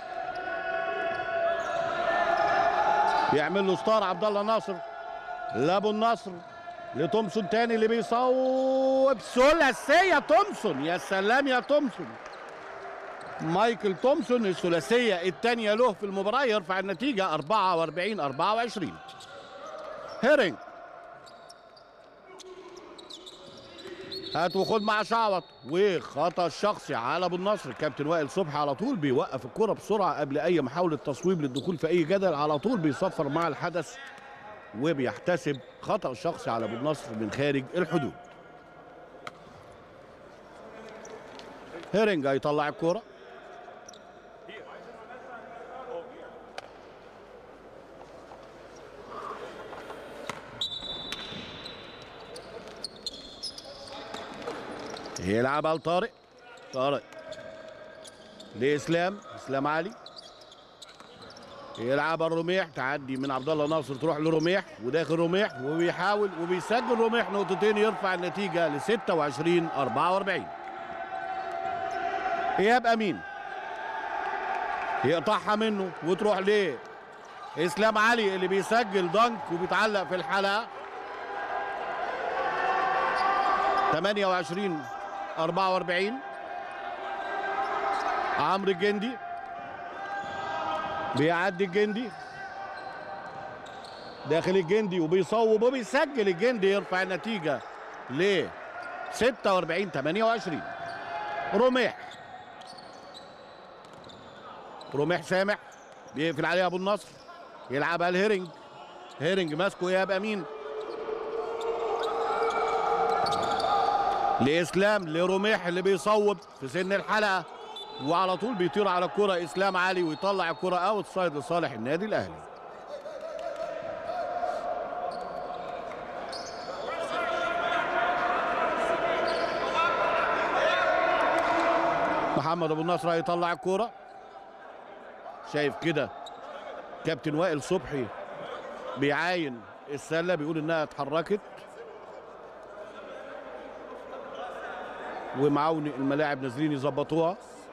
بيعمل له ستار عبد الله ناصر لابو النصر لتومسون تاني اللي بيصوب ثلاثيه تومسون يا سلام يا تومسون مايكل تومسون الثلاثيه الثانيه له في المباراه يرفع النتيجه 44 24 هيرنج هات وخد مع شعوط وخطا شخصي على ابو النصر كابتن وائل صبحي على طول بيوقف الكره بسرعه قبل اي محاوله تصويب للدخول في اي جدل على طول بيصفر مع الحدث وبيحتسب خطا شخصي على ابو النصر من خارج الحدود هيرنج هيطلع الكره يلعبها لطارق طارق لاسلام اسلام علي يلعبها الرميح تعدي من عبد الله ناصر تروح لرميح وداخل رميح وبيحاول وبيسجل رميح نقطتين يرفع النتيجه ل 26 44 ايهاب امين يقطعها منه وتروح ليه اسلام علي اللي بيسجل دنك وبيتعلق في الحلقه 28 44 عمرو الجندي بيعدي الجندي داخل الجندي وبيصوب وبيسجل الجندي يرفع النتيجة ل 46 28 رميح رميح سامح بيقفل عليها ابو النصر يلعبها الهيرنج هيرنج ماسكه ايهاب امين لاسلام لرميح اللي بيصوب في سن الحلقه وعلى طول بيطير على الكره اسلام علي ويطلع الكره اوت سايد لصالح النادي الاهلي محمد ابو النصر هيطلع الكوره شايف كده كابتن وائل صبحي بيعاين السله بيقول انها اتحركت ومعاون الملاعب نازلين يظبطوها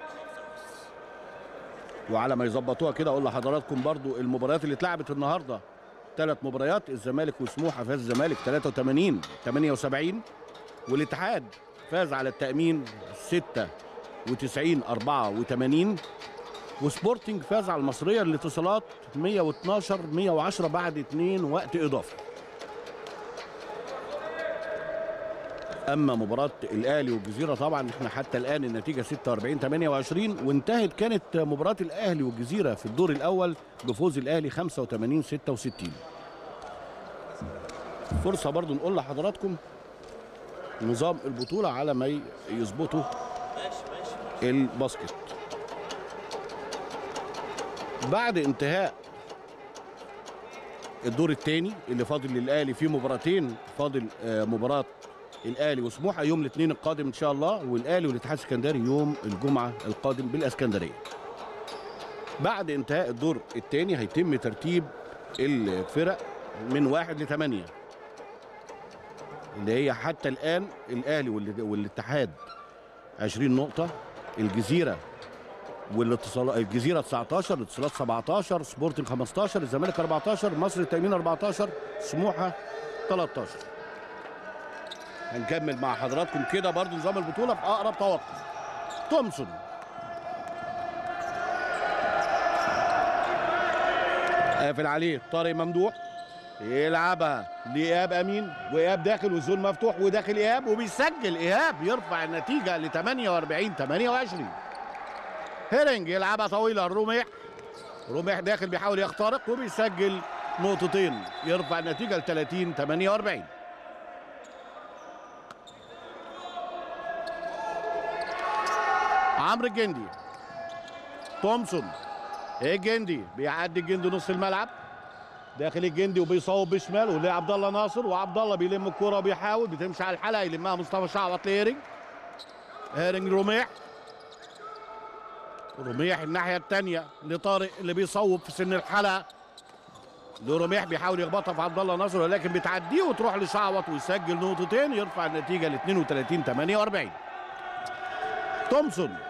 وعلى ما يظبطوها كده اقول لحضراتكم برضو المباريات اللي اتلعبت النهارده ثلاث مباريات الزمالك وسموحه فاز الزمالك 83 78 والاتحاد فاز على التامين 96 84 وسبورتنج فاز على المصريه للاتصالات 112 110 بعد 2 وقت اضافي اما مباراه الاهلي والجزيره طبعا احنا حتى الان النتيجه 46 28 وانتهت كانت مباراه الاهلي والجزيره في الدور الاول بفوز الاهلي 85 66 فرصه برضو نقول لحضراتكم نظام البطوله على ما ي- يظبطوا الباسكت بعد انتهاء الدور الثاني اللي فاضل للاهلي فيه مباراتين فاضل آه، مباراه الاهلي وسموحه يوم الاثنين القادم ان شاء الله والاهلي والاتحاد السكندري يوم الجمعه القادم بالاسكندريه بعد انتهاء الدور الثاني هيتم ترتيب الفرق من واحد لثمانيه اللي هي حتى الان الاهلي والات- والاتحاد 20 نقطه الجزيره والاتصال الجزيره 19 الاتصالات 17 سبورتنج 15 الزمالك 14 مصر التامين 14 سموحه 13 هنكمل مع حضراتكم كده برضو نظام البطوله في اقرب توقف تومسون قافل عليه طارق ممدوح يلعبها لايهاب امين وايهاب داخل والزون مفتوح وداخل ايهاب وبيسجل ايهاب يرفع النتيجه ل 48 28 هيرنج يلعبها طويله الرميح رميح داخل بيحاول يخترق وبيسجل نقطتين يرفع النتيجه ل 30 48 عمرو الجندي تومسون الجندي بيعدي الجندي نص الملعب داخل الجندي وبيصوب بشمال وليه عبد الله ناصر وعبد الله بيلم الكوره وبيحاول بتمشي على الحلقه يلمها مصطفى شعبط لهيرنج هيرنج رميح رميح الناحيه الثانيه لطارق اللي بيصوب في سن الحلقه لرميح بيحاول يخبطها في عبد الله ناصر ولكن بتعديه وتروح لشعوط ويسجل نقطتين يرفع النتيجه ل 32 48 تومسون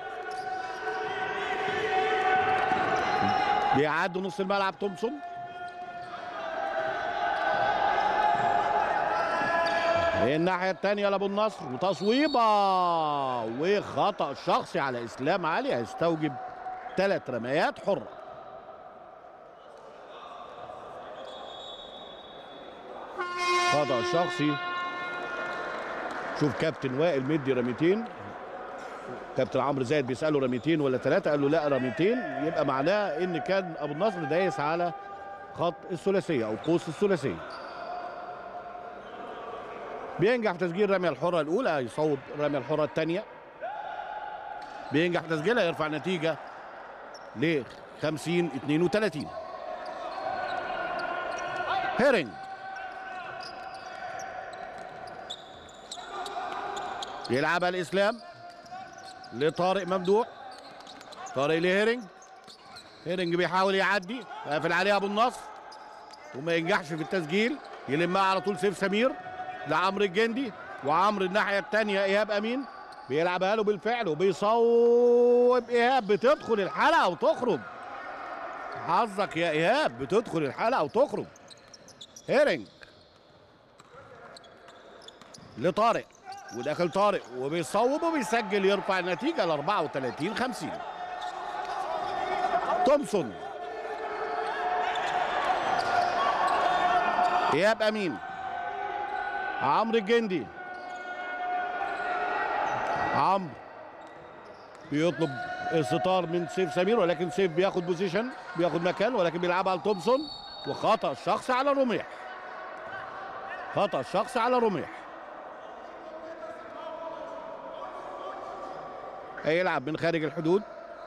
بيعدوا نص الملعب تومسون الناحية الثانية لأبو النصر وتصويبة وخطأ شخصي على إسلام علي هيستوجب ثلاث رميات حرة خطأ شخصي شوف كابتن وائل مدي رميتين كابتن عمرو زايد بيسأله رميتين ولا ثلاثة قال له لا رميتين يبقى معناه إن كان أبو النصر دايس على خط الثلاثية أو قوس الثلاثية بينجح تسجيل رمية الحرة الأولى يصوب رمية الحرة الثانية بينجح تسجيلها يرفع النتيجة ل 50 32 هيرنج يلعبها الإسلام لطارق ممدوح طارق لهيرنج هيرنج بيحاول يعدي قافل عليه أبو النصر وما ينجحش في التسجيل يلمها على طول سيف سمير لعمرو الجندي وعمرو الناحيه الثانيه ايهاب امين بيلعبها له بالفعل وبيصوب ايهاب بتدخل الحلقه وتخرج حظك يا ايهاب بتدخل الحلقه وتخرج هيرنج لطارق وداخل طارق وبيصوب وبيسجل يرفع النتيجه ل 34 50 تومسون ايهاب امين عمرو الجندي عمرو بيطلب الستار من سيف سمير ولكن سيف بياخد بوزيشن بياخد مكان ولكن بيلعبها لتومسون وخطا شخصي على رميح خطا شخصي على رميح هيلعب من خارج الحدود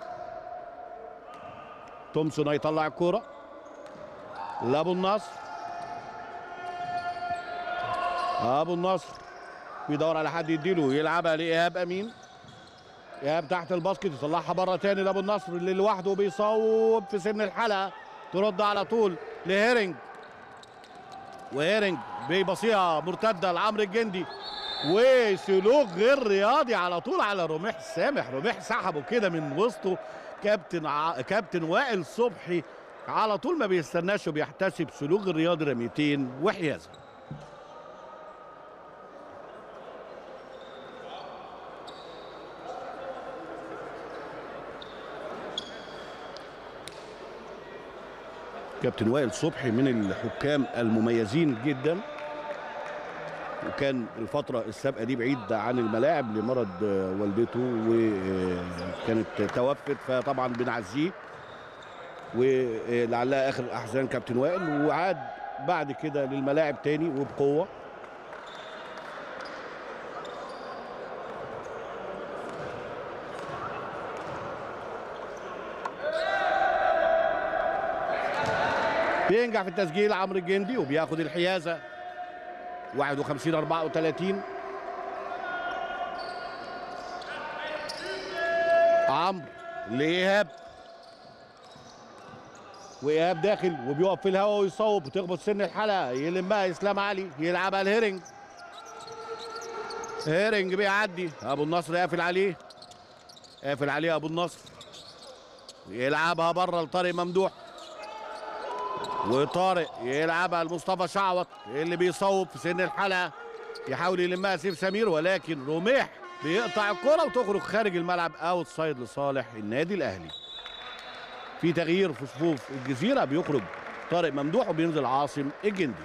تومسون هيطلع الكوره لابو النصر ابو النصر بيدور على حد يديله يلعبها لايهاب امين ايهاب تحت الباسكت يطلعها بره تاني لابو النصر اللي لوحده بيصوب في سن الحلقه ترد على طول لهيرنج وهيرنج ببصيها مرتده لعمرو الجندي وسلوك غير رياضي على طول على رميح سامح رميح سحبه كده من وسطه كابتن ع... كابتن وائل صبحي على طول ما بيستناش وبيحتسب سلوك الرياضي رميتين وحيازه كابتن وائل صبحي من الحكام المميزين جدا وكان الفترة السابقة دي بعيد عن الملاعب لمرض آه، والدته وكانت توفت فطبعا بنعزيه ولعلها آخر أحزان كابتن وائل وعاد بعد كده للملاعب تاني وبقوة بينجح في التسجيل عمرو الجندي وبياخد الحيازة 51 34 عمرو لإيهاب وإيهاب داخل وبيقف في الهواء ويصوب وتخبط سن الحلقة يلمها إسلام علي يلعبها الهيرنج هيرنج بيعدي أبو النصر قافل عليه قافل عليه أبو النصر يلعبها بره لطارق ممدوح وطارق يلعبها لمصطفى شعوط اللي بيصوب في سن الحلقه يحاول يلمها سيف سمير ولكن رميح بيقطع الكره وتخرج خارج الملعب اوت سايد لصالح النادي الاهلي في تغيير في صفوف الجزيره بيخرج طارق ممدوح وبينزل عاصم الجندي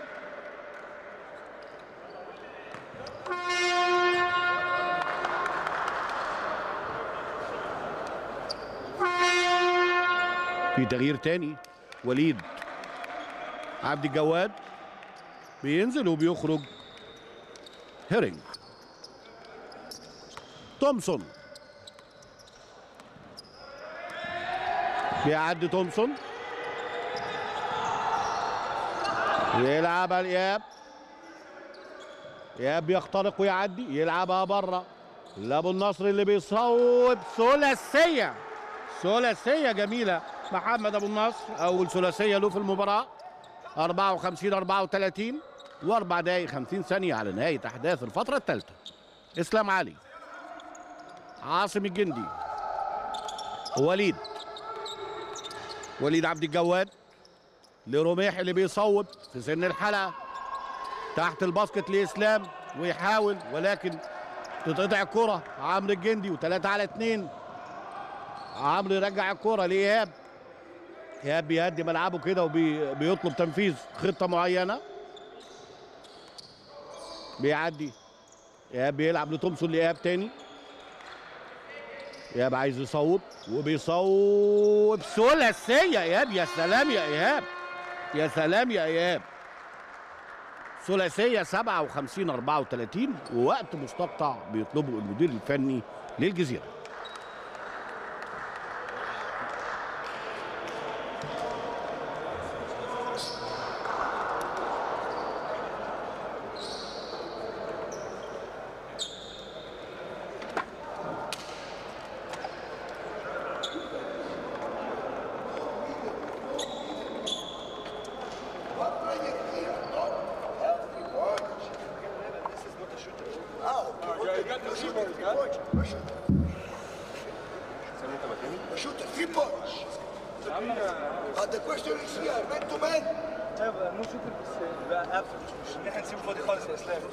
في تغيير تاني وليد عبد الجواد بينزل وبيخرج هيرنج تومسون بيعدي تومسون يلعبها لإياب إياب بيخترق ويعدي يلعبها بره لابو النصر اللي بيصوب ثلاثية ثلاثية جميلة محمد ابو النصر اول ثلاثيه له في المباراه 54 34 واربع دقائق 50 ثانيه على نهايه احداث الفتره الثالثه اسلام علي عاصم الجندي وليد وليد عبد الجواد لرميح اللي بيصوب في سن الحلقه تحت الباسكت لاسلام ويحاول ولكن تتقطع الكره عمرو الجندي وثلاثه على اثنين عمرو يرجع الكره لايهاب ايهاب بيهدي ملعبه كده وبيطلب تنفيذ خطه معينه بيعدي ايهاب بيلعب لتومسون لايهاب تاني ايهاب عايز يصوب وبيصوب ثلاثيه ايهاب يا سلام يا ايهاب يا سلام يا ايهاب ثلاثيه 57 34 ووقت مستقطع بيطلبه المدير الفني للجزيره Shoot the three points. Uh, the question is here, man to man. طيب مو شكر بس بقى قافل مش مش ان احنا نسيبه فاضي خالص يا اسلام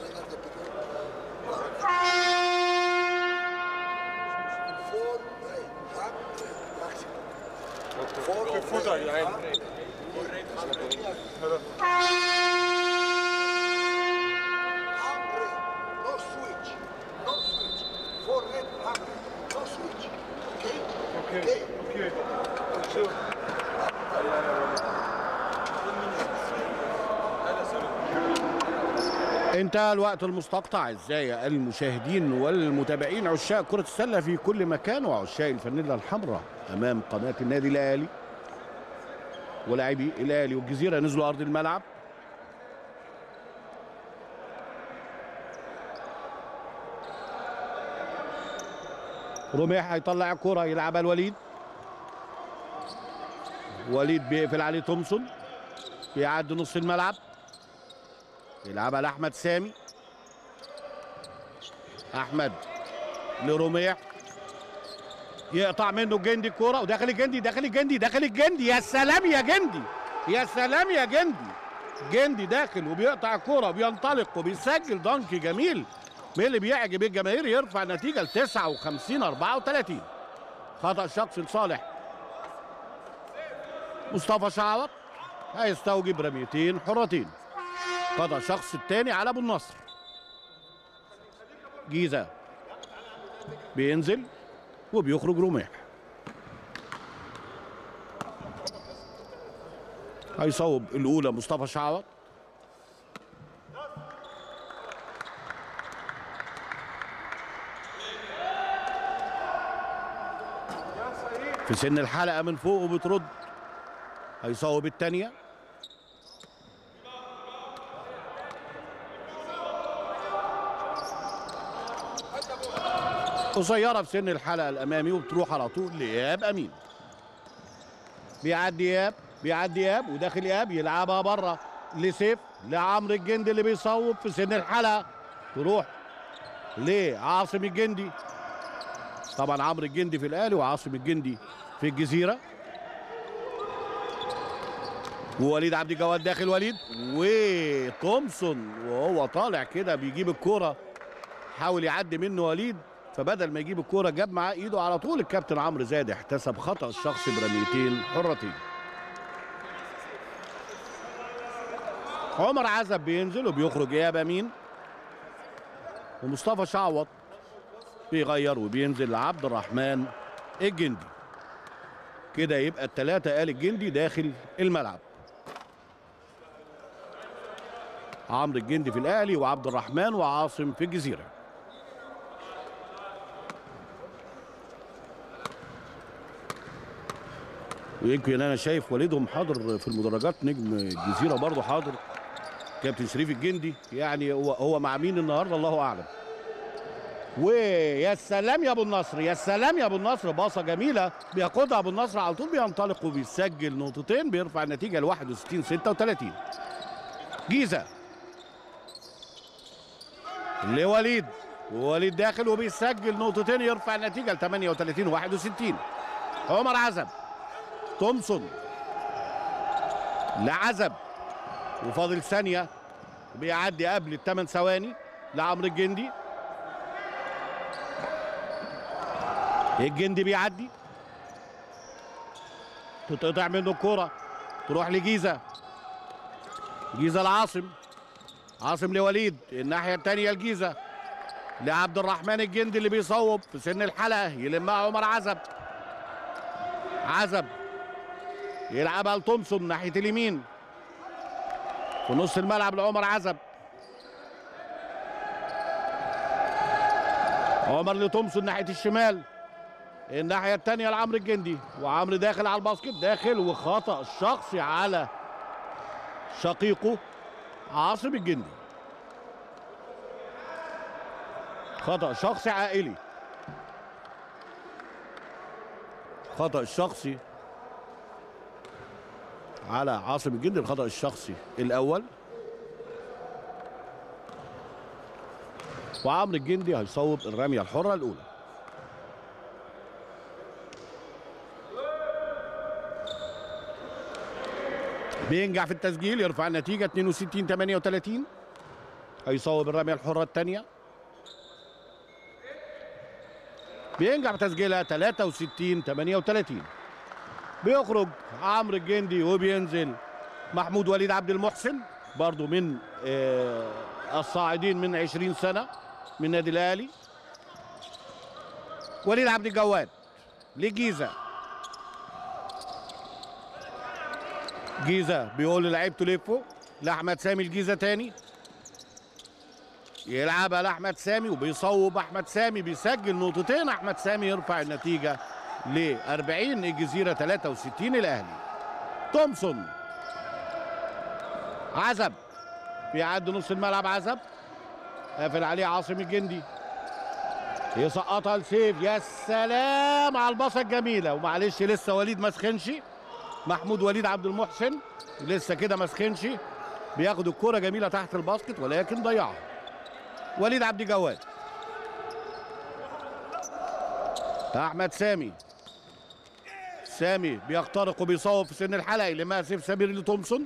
Four, three, hundred maximum. Four, في فوزة يا عيني hundred. No switch. No switch. Four red, hundred. No switch. Okay? اوكي اوكي شوف انتهى الوقت المستقطع اعزائي المشاهدين والمتابعين عشاق كرة السلة في كل مكان وعشاق الفانيلا الحمراء امام قناة النادي الاهلي ولاعبي الاهلي والجزيرة نزلوا ارض الملعب رميح هيطلع الكرة يلعبها الوليد وليد بيقفل عليه تومسون بيعدي نص الملعب يلعبها لاحمد سامي احمد لرميح يقطع منه الجندي الكوره وداخل الجندي داخل الجندي داخل الجندي يا سلام يا جندي يا سلام يا جندي جندي داخل وبيقطع الكوره وبينطلق وبيسجل دنك جميل من اللي بيعجب الجماهير يرفع النتيجه ل 59 34 خطا شخصي لصالح مصطفى شعوط هيستوجب رميتين حرتين خطا شخص الثاني على ابو النصر جيزه بينزل وبيخرج رميح هيصوب الاولى مصطفى شعوط في سن الحلقه من فوق وبترد هيصوب الثانيه قصيره في سن الحلقه الامامي وبتروح على طول لاياب امين بيعدي اياب بيعدي اياب وداخل اياب يلعبها بره لسيف لعمرو الجندي اللي بيصوب في سن الحلقه تروح لعاصم الجندي طبعا عمرو الجندي في الاهلي وعاصم الجندي في الجزيره ووليد عبد الجواد داخل وليد وتومسون وهو طالع كده بيجيب الكوره حاول يعدي منه وليد فبدل ما يجيب الكوره جاب معاه ايده على طول الكابتن عمرو زاد احتسب خطا الشخصي برميتين حرتين عمر عزب بينزل وبيخرج اياب امين ومصطفى شعوط بيغير وبينزل لعبد الرحمن الجندي كده يبقى الثلاثة آل الجندي داخل الملعب عمرو الجندي في الأهلي وعبد الرحمن وعاصم في الجزيرة ويمكن انا شايف والدهم حاضر في المدرجات نجم الجزيره برضه حاضر كابتن شريف الجندي يعني هو هو مع مين النهارده الله اعلم ويا سلام يا ابو النصر يا سلام يا ابو النصر باصه جميله بياخدها ابو النصر على طول بينطلق وبيسجل نقطتين بيرفع النتيجه ل 61 36 جيزه لوليد ووليد داخل وبيسجل نقطتين يرفع النتيجه ل 38 61 عمر عزب تومسون لعزب وفاضل ثانيه بيعدي قبل الثمان ثواني لعمرو الجندي الجندي بيعدي تتقطع منه الكرة تروح لجيزة جيزة لعاصم عاصم لوليد الناحية التانية لجيزة لعبد الرحمن الجندي اللي بيصوب في سن الحلقة يلمها عمر عزب عزب يلعبها لتومسون ناحية اليمين في نص الملعب لعمر عزب عمر لتومسون ناحية الشمال الناحية التانية لعمرو الجندي وعمرو داخل على الباسكت داخل وخطأ شخصي على شقيقه عاصم الجندي خطأ شخصي عائلي خطأ الشخصي على عاصم الجندي الخطأ الشخصي الأول وعمرو الجندي هيصوب الرمية الحرة الأولى بينجح في التسجيل يرفع النتيجة 62 38 هيصوب الرمية الحرة الثانية بينجح في تسجيلها 63 38 بيخرج عمرو الجندي وبينزل محمود وليد عبد المحسن برضو من آه، الصاعدين من 20 سنة من النادي الأهلي وليد عبد الجواد لجيزة جيزة بيقول للعيبته لفوا لأحمد سامي الجيزة تاني يلعبها لأحمد سامي وبيصوب أحمد سامي بيسجل نقطتين أحمد سامي يرفع النتيجة ل 40 الجزيرة 63 الأهلي تومسون عزب بيعدي نص الملعب عزب قافل عليه عاصم الجندي يسقطها لسيف يا سلام على الباصه الجميله ومعلش لسه وليد ما سخنش محمود وليد عبد المحسن لسه كده ما سخنش بياخد الكرة جميلة تحت الباسكت ولكن ضيعها وليد عبد الجواد احمد سامي سامي بيخترق وبيصوب في سن الحلقه يلمها سيف سمير لتومسون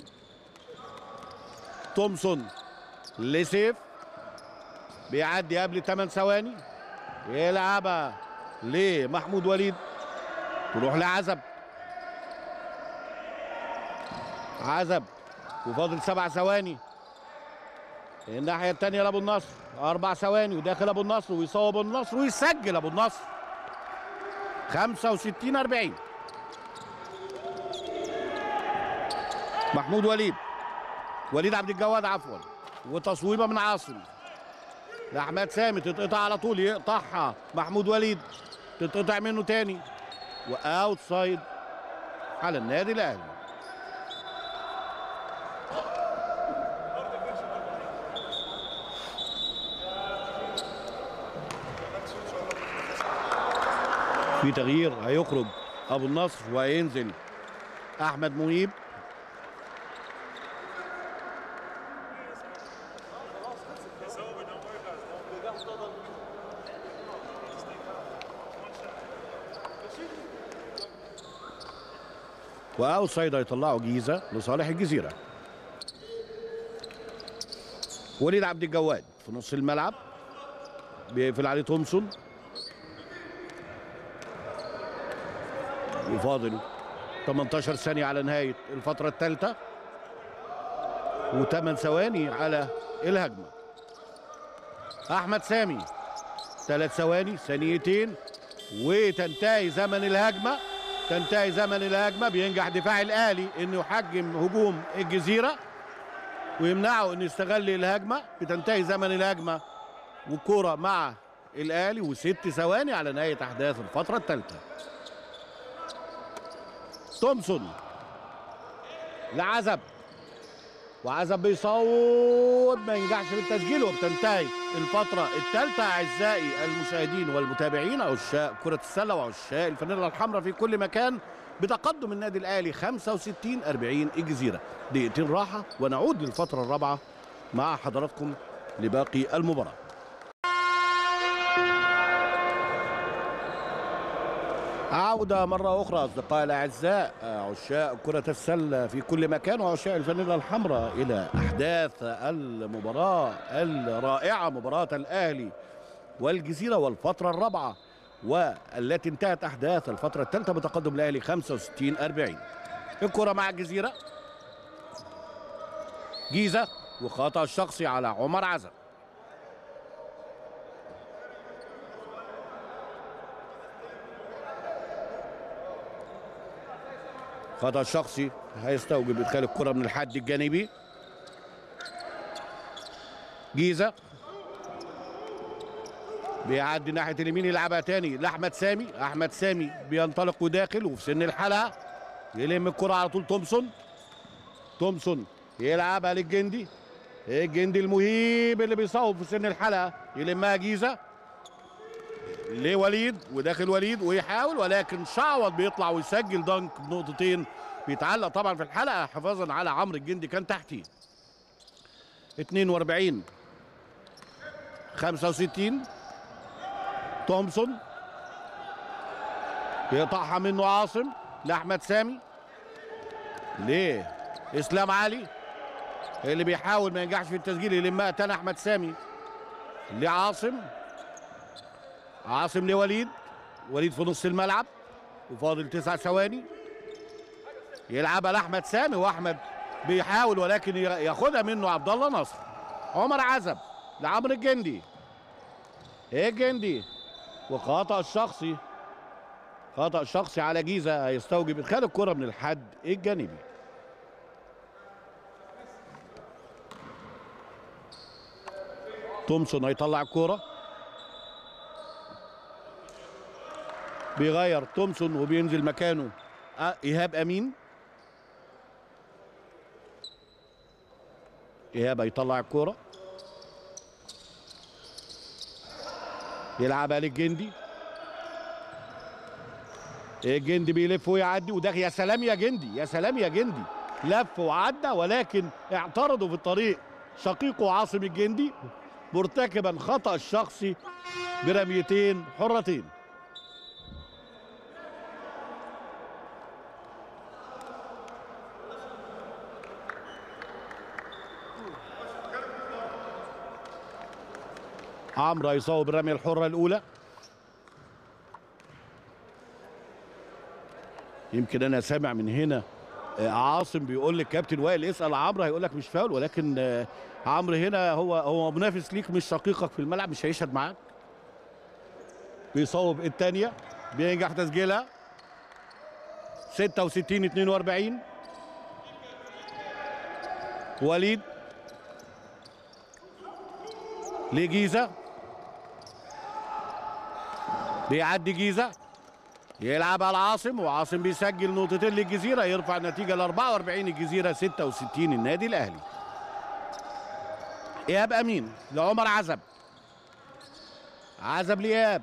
تومسون لسيف بيعدي قبل 8 ثواني يلعبها لمحمود وليد تروح لعزب عزب وفاضل سبع ثواني الناحية الثانية لأبو النصر أربع ثواني وداخل أبو النصر ويصوب أبو النصر ويسجل أبو النصر 65 40 محمود وليد وليد عبد الجواد عفوا وتصويبه من عاصم لاحمد سامي تتقطع على طول يقطعها محمود وليد تتقطع منه تاني واوت سايد على النادي الاهلي في تغيير هيخرج ابو النصر وهينزل احمد منيب واوتسايد هيطلعوا جيزه لصالح الجزيره وليد عبد الجواد في نص الملعب بيقفل عليه تومسون وفاضل 18 ثانية على نهاية الفترة الثالثة و8 ثواني على الهجمة أحمد سامي ثلاث ثواني ثانيتين وتنتهي زمن الهجمة تنتهي زمن الهجمة بينجح دفاع الأهلي إنه يحجم هجوم الجزيرة ويمنعه إنه يستغل الهجمة بتنتهي زمن الهجمة والكرة مع الأهلي وست ثواني على نهاية أحداث الفترة الثالثة تومسون لعزب وعزب بيصوب ما ينجحش في التسجيل وبتنتهي الفترة الثالثة أعزائي المشاهدين والمتابعين عشاق كرة السلة وعشاق الفانيلا الحمراء في كل مكان بتقدم النادي الأهلي 65 40 الجزيرة دقيقتين راحة ونعود للفترة الرابعة مع حضراتكم لباقي المباراة عودة مرة أخرى أصدقائي الأعزاء عشاق كرة السلة في كل مكان وعشاق الفانيلا الحمراء إلى أحداث المباراة الرائعة مباراة الأهلي والجزيرة والفترة الرابعة والتي انتهت أحداث الفترة الثالثة بتقدم الأهلي 65 40 الكرة مع الجزيرة جيزة وخطأ الشخصي على عمر عزب خطأ شخصي هيستوجب ادخال الكرة من الحد الجانبي جيزة بيعدي ناحية اليمين يلعبها تاني لأحمد سامي أحمد سامي بينطلق وداخل وفي سن الحلقة يلم الكرة على طول تومسون تومسون يلعبها للجندي الجندي المهيب اللي بيصوب في سن الحلقة يلمها جيزة لوليد وداخل وليد ويحاول ولكن شعوط بيطلع ويسجل دنك بنقطتين بيتعلق طبعا في الحلقه حفاظا على عمرو الجندي كان تحتيه 42 65 تومسون يقطعها منه عاصم لاحمد سامي ليه اسلام علي اللي بيحاول ما ينجحش في التسجيل يلمها تاني احمد سامي لعاصم عاصم لوليد وليد في نص الملعب وفاضل تسع ثواني يلعبها لاحمد سامي واحمد بيحاول ولكن ياخدها منه عبد الله نصر عمر عزب لعمرو الجندي ايه الجندي وخطا الشخصي خطا شخصي على جيزه هيستوجب ادخال الكره من الحد الجانبي تومسون هيطلع الكوره بيغير تومسون وبينزل مكانه ايهاب امين ايهاب هيطلع الكوره يلعبها للجندي الجندي بيلف ويعدي وده يا سلام يا جندي يا سلام يا جندي لف وعدى ولكن اعترضوا في الطريق شقيقه عاصم الجندي مرتكبا خطأ الشخصي برميتين حرتين عمرو هيصوب الرمية الحرة الأولى يمكن أنا سامع من هنا آه، عاصم بيقول للكابتن وائل اسأل عمرو هيقول لك مش فاول ولكن آه، عمرو هنا هو هو منافس ليك مش شقيقك في الملعب مش هيشهد معاك بيصوب الثانية بينجح تسجيلها 66 42 وليد لجيزة بيعدي جيزة يلعب على عاصم وعاصم بيسجل نقطتين للجزيرة يرفع النتيجة ل 44 الجزيرة 66 النادي الأهلي إيهاب أمين لعمر عزب عزب لإيهاب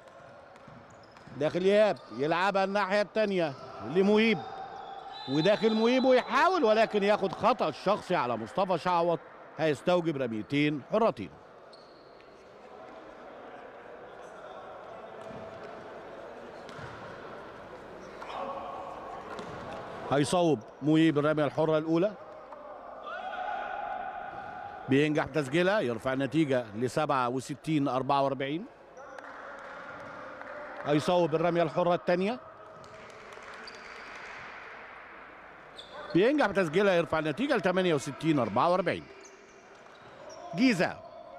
داخل إيهاب يلعبها الناحية الثانية لمهيب وداخل مهيب ويحاول ولكن ياخد خطأ الشخصي على مصطفى شعوط هيستوجب رميتين حرتين هيصوب مهيب الرمية الحرة الأولى بينجح تسجيلها يرفع النتيجة ل 67 44 هيصوب الرمية الحرة الثانية بينجح تسجيلها يرفع النتيجة ل 68 44 جيزة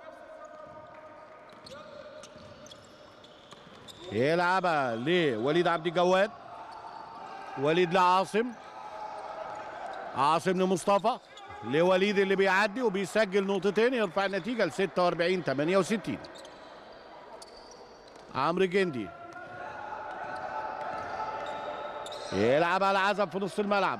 يلعبها لوليد عبد الجواد وليد لعاصم عاصم لمصطفى لوليد اللي بيعدي وبيسجل نقطتين يرفع النتيجة ل 46 68 عمرو جندي يلعب على عزب في نص الملعب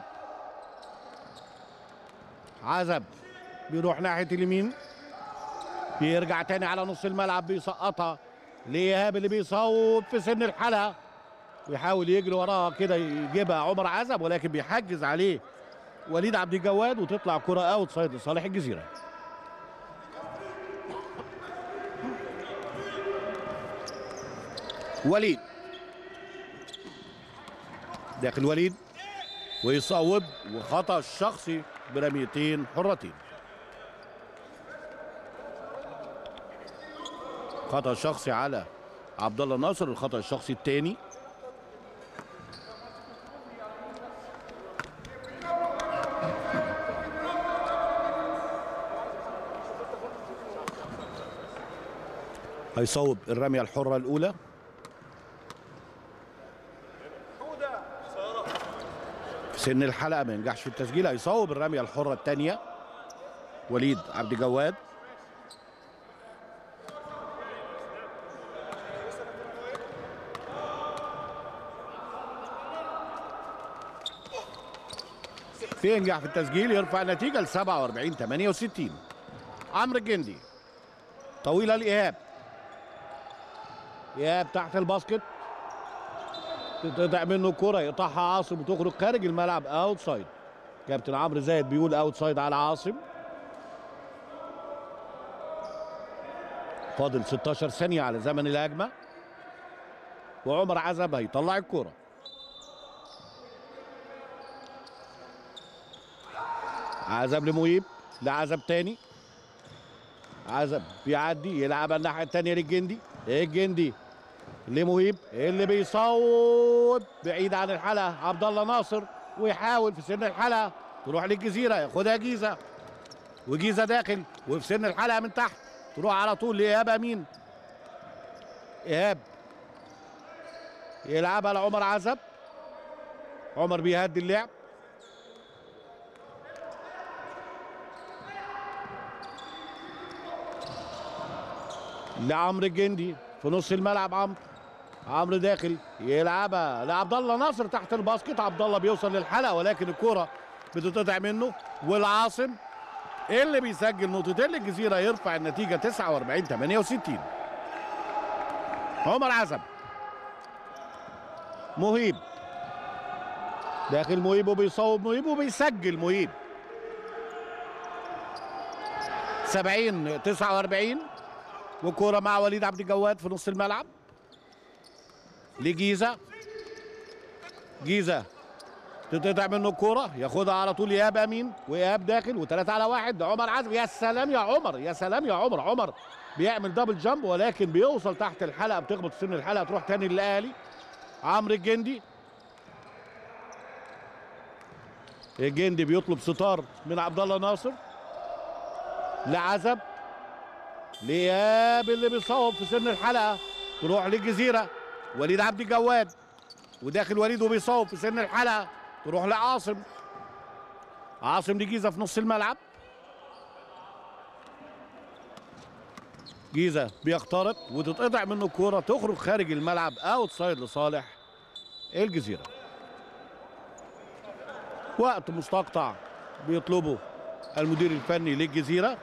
عزب بيروح ناحية اليمين بيرجع تاني على نص الملعب بيسقطها لإيهاب اللي بيصوب في سن الحلقة ويحاول يجري وراها كده يجيبها عمر عزب ولكن بيحجز عليه وليد عبد الجواد وتطلع كرة اوت سايد لصالح الجزيرة وليد داخل وليد ويصوب وخطأ الشخصي برميتين حرتين خطأ شخصي على عبد الله ناصر الخطأ الشخصي الثاني هيصوب الرمية الحرة الأولى في سن الحلقة ما ينجحش في التسجيل هيصوب الرمية الحرة الثانية وليد عبد جواد بينجح في التسجيل يرفع النتيجة ل 47 68 عمرو الجندي طويلة لإيهاب إيهاب تحت الباسكت تتقطع منه الكرة يقطعها عاصم وتخرج خارج الملعب اوت سايد كابتن عمرو زايد بيقول اوت سايد على عاصم فاضل 16 ثانية على زمن الهجمة وعمر عزب هيطلع الكرة عزب لمهيب لعزب تاني عزب بيعدي يلعبها الناحيه الثانيه للجندي الجندي لمهيب اللي بيصوب بعيد عن الحلقه عبد الله ناصر ويحاول في سن الحلقه تروح للجزيره ياخدها جيزه وجيزه داخل وفي سن الحلقه من تحت تروح على طول لايهاب امين ايهاب يلعبها لعمر عزب عمر بيهدي اللعب لعمرو الجندي في نص الملعب عمرو عمرو داخل يلعبها لعبد الله ناصر تحت الباسكت عبد الله بيوصل للحلقه ولكن الكره بتتقطع منه والعاصم اللي بيسجل نقطتين للجزيره يرفع النتيجه 49 68 عمر عزب مهيب داخل مهيب وبيصوب مهيب وبيسجل مهيب 70 49 وكوره مع وليد عبد الجواد في نص الملعب لجيزه جيزه تتقطع منه الكوره ياخدها على طول ايهاب امين وايهاب داخل وثلاثة على واحد عمر عزمي يا سلام يا عمر يا سلام يا عمر عمر بيعمل دبل جامب ولكن بيوصل تحت الحلقه بتخبط سن الحلقه تروح تاني للاهلي عمرو الجندي الجندي بيطلب ستار من عبد الله ناصر لعزب لإياب اللي بيصوب في سن الحلقه تروح للجزيره وليد عبد الجواد وداخل وليد وبيصوب في سن الحلقه تروح لعاصم عاصم لجيزه في نص الملعب جيزه بيخترق وتتقطع منه الكوره تخرج خارج الملعب اوت سايد لصالح الجزيره وقت مستقطع بيطلبه المدير الفني للجزيره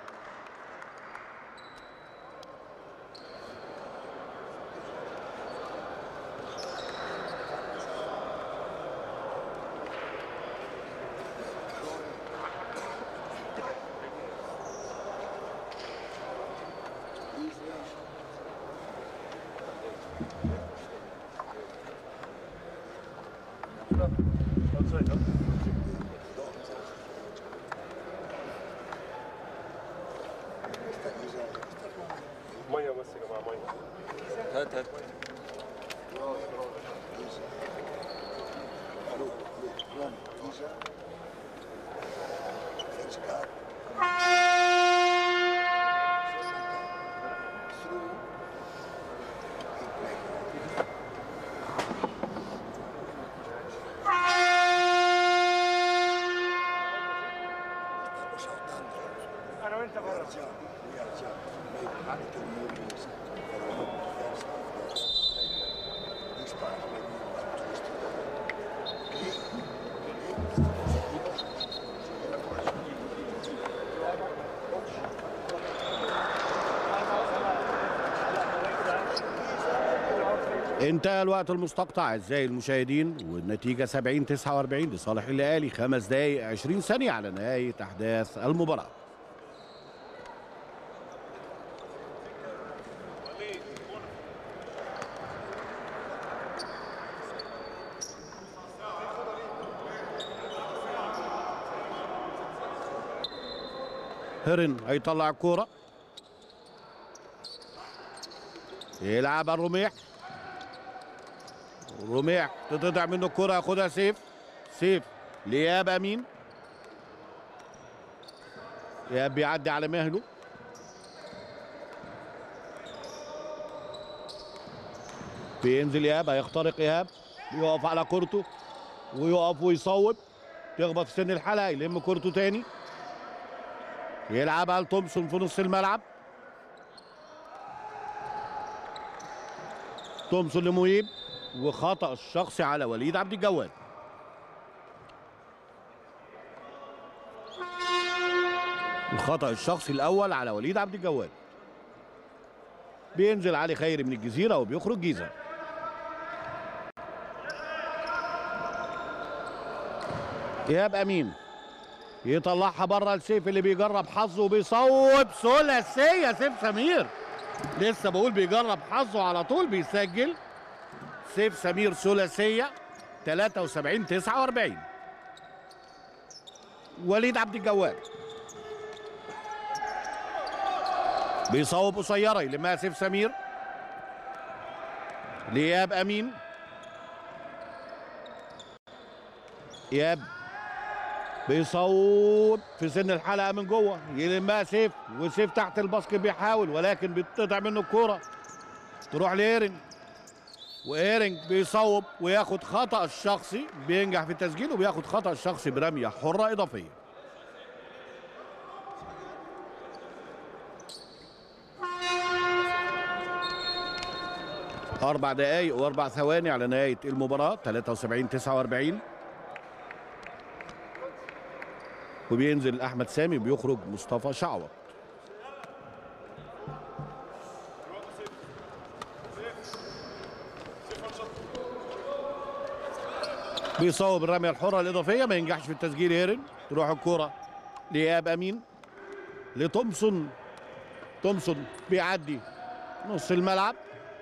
Outside, huh? ميه بس يا جماعه ميه هات هات انا وانت بره انتهى الوقت المستقطع اعزائي المشاهدين والنتيجه 70 49 لصالح الاهلي خمس دقائق 20 ثانيه على نهايه احداث المباراه هرن هيطلع الكوره يلعب الرميح رميح تتقطع منه الكرة ياخدها سيف سيف لإياب أمين إياب بيعدي على مهله بينزل إياب هيخترق إياب يقف على كورته ويقف ويصوب تخبط في سن الحلقة يلم كورته تاني يلعبها لتومسون في نص الملعب تومسون لمهيب وخطأ الشخصي على وليد عبد الجواد الخطأ الشخصي الأول على وليد عبد الجواد بينزل علي خيري من الجزيرة وبيخرج جيزة إيهاب أمين يطلعها بره لسيف اللي بيجرب حظه وبيصوب ثلاثية سيف سمير لسه بقول بيجرب حظه على طول بيسجل سيف سمير ثلاثية 73 49 وليد عبد الجواد بيصوب قصيرة يلمها سيف سمير لإياب أمين إياب بيصوب في سن الحلقة من جوه يلمها سيف وسيف تحت الباسكت بيحاول ولكن بتقطع منه الكورة تروح لإيرن وايرنج بيصوب وياخد خطا الشخصي بينجح في التسجيل وبياخد خطا الشخصي برميه حره اضافيه أربع دقايق وأربع ثواني على نهاية المباراة 73 49 وبينزل أحمد سامي بيخرج مصطفى شعوط بيصوب الرميه الحره الاضافيه ما ينجحش في التسجيل هيرن تروح الكره لاياب امين لتومسون تومسون بيعدي نص الملعب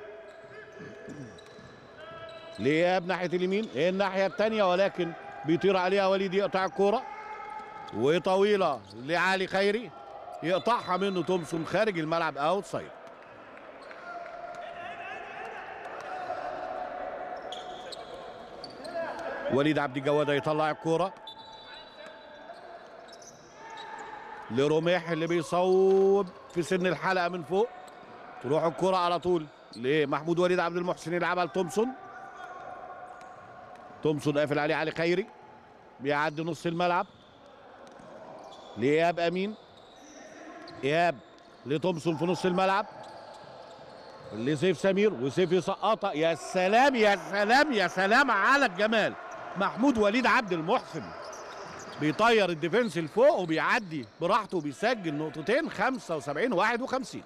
لإياب ناحية اليمين هي الناحية الثانية ولكن بيطير عليها وليد يقطع الكورة وطويلة لعلي خيري يقطعها منه تومسون خارج الملعب اوت سايد وليد عبد الجواد يطلع الكورة لرميح اللي بيصوب في سن الحلقة من فوق تروح الكرة على طول لمحمود وليد عبد المحسن يلعبها لتومسون تومسون قافل عليه علي خيري بيعدي نص الملعب لإياب أمين إياب لتومسون في نص الملعب لسيف سمير وسيف يسقطها يا سلام يا سلام يا سلام على الجمال محمود وليد عبد المحسن بيطير الديفنس لفوق وبيعدي براحته وبيسجل نقطتين 75 51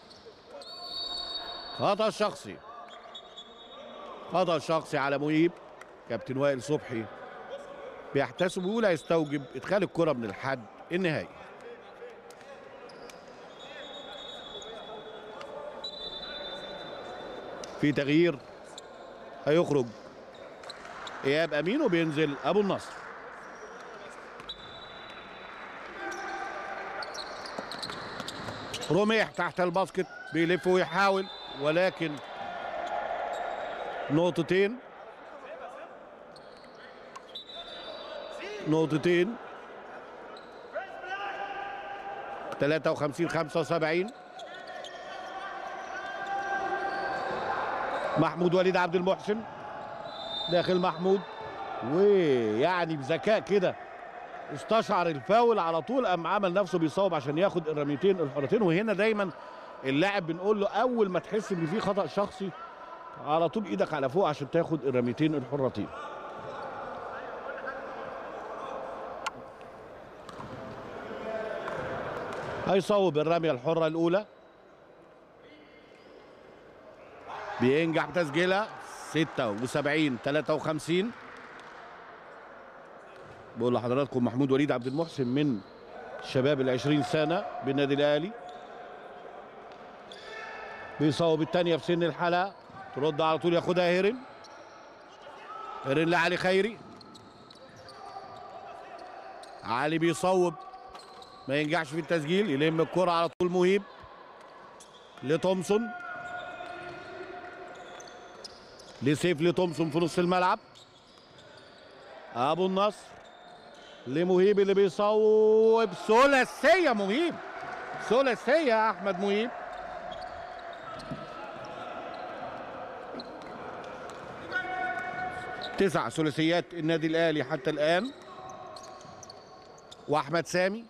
خطأ شخصي خطأ شخصي على مهيب كابتن وائل صبحي بيحتسب ويقول هيستوجب ادخال الكرة من الحد النهائي في تغيير هيخرج اياب امين وبينزل ابو النصر رميح تحت الباسكت بيلف ويحاول ولكن نقطتين نقطتين 53 75 محمود وليد عبد المحسن داخل محمود ويعني بذكاء كده استشعر الفاول على طول قام عمل نفسه بيصوب عشان ياخد الرميتين الحرتين وهنا دايما اللاعب بنقول له اول ما تحس ان في خطا شخصي على طول ايدك على فوق عشان تاخد الرميتين الحرتين هيصوب الرميه الحره الاولى بينجح بتسجيلها 76 53 بقول لحضراتكم محمود وليد عبد المحسن من شباب العشرين سنة بالنادي الأهلي بيصوب الثانية في سن الحلقة ترد على طول ياخدها هيرن هيرن لعلي خيري علي بيصوب ما ينجحش في التسجيل يلم الكرة على طول مهيب لتومسون لسيف لتومسون في نص الملعب ابو النصر لمهيب اللي بيصوب ثلاثيه مهيب ثلاثيه يا احمد مهيب تسع ثلاثيات النادي الاهلي حتى الان واحمد سامي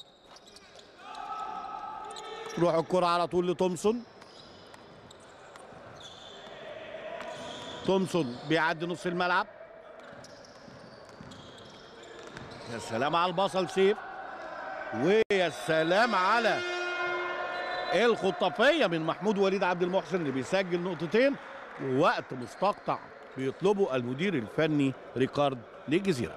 تروح الكره على طول لتومسون تومسون بيعدي نص الملعب يا سلام على البصل سيف ويا سلام على الخطافيه من محمود وليد عبد المحسن اللي بيسجل نقطتين ووقت مستقطع بيطلبه المدير الفني ريكارد للجزيره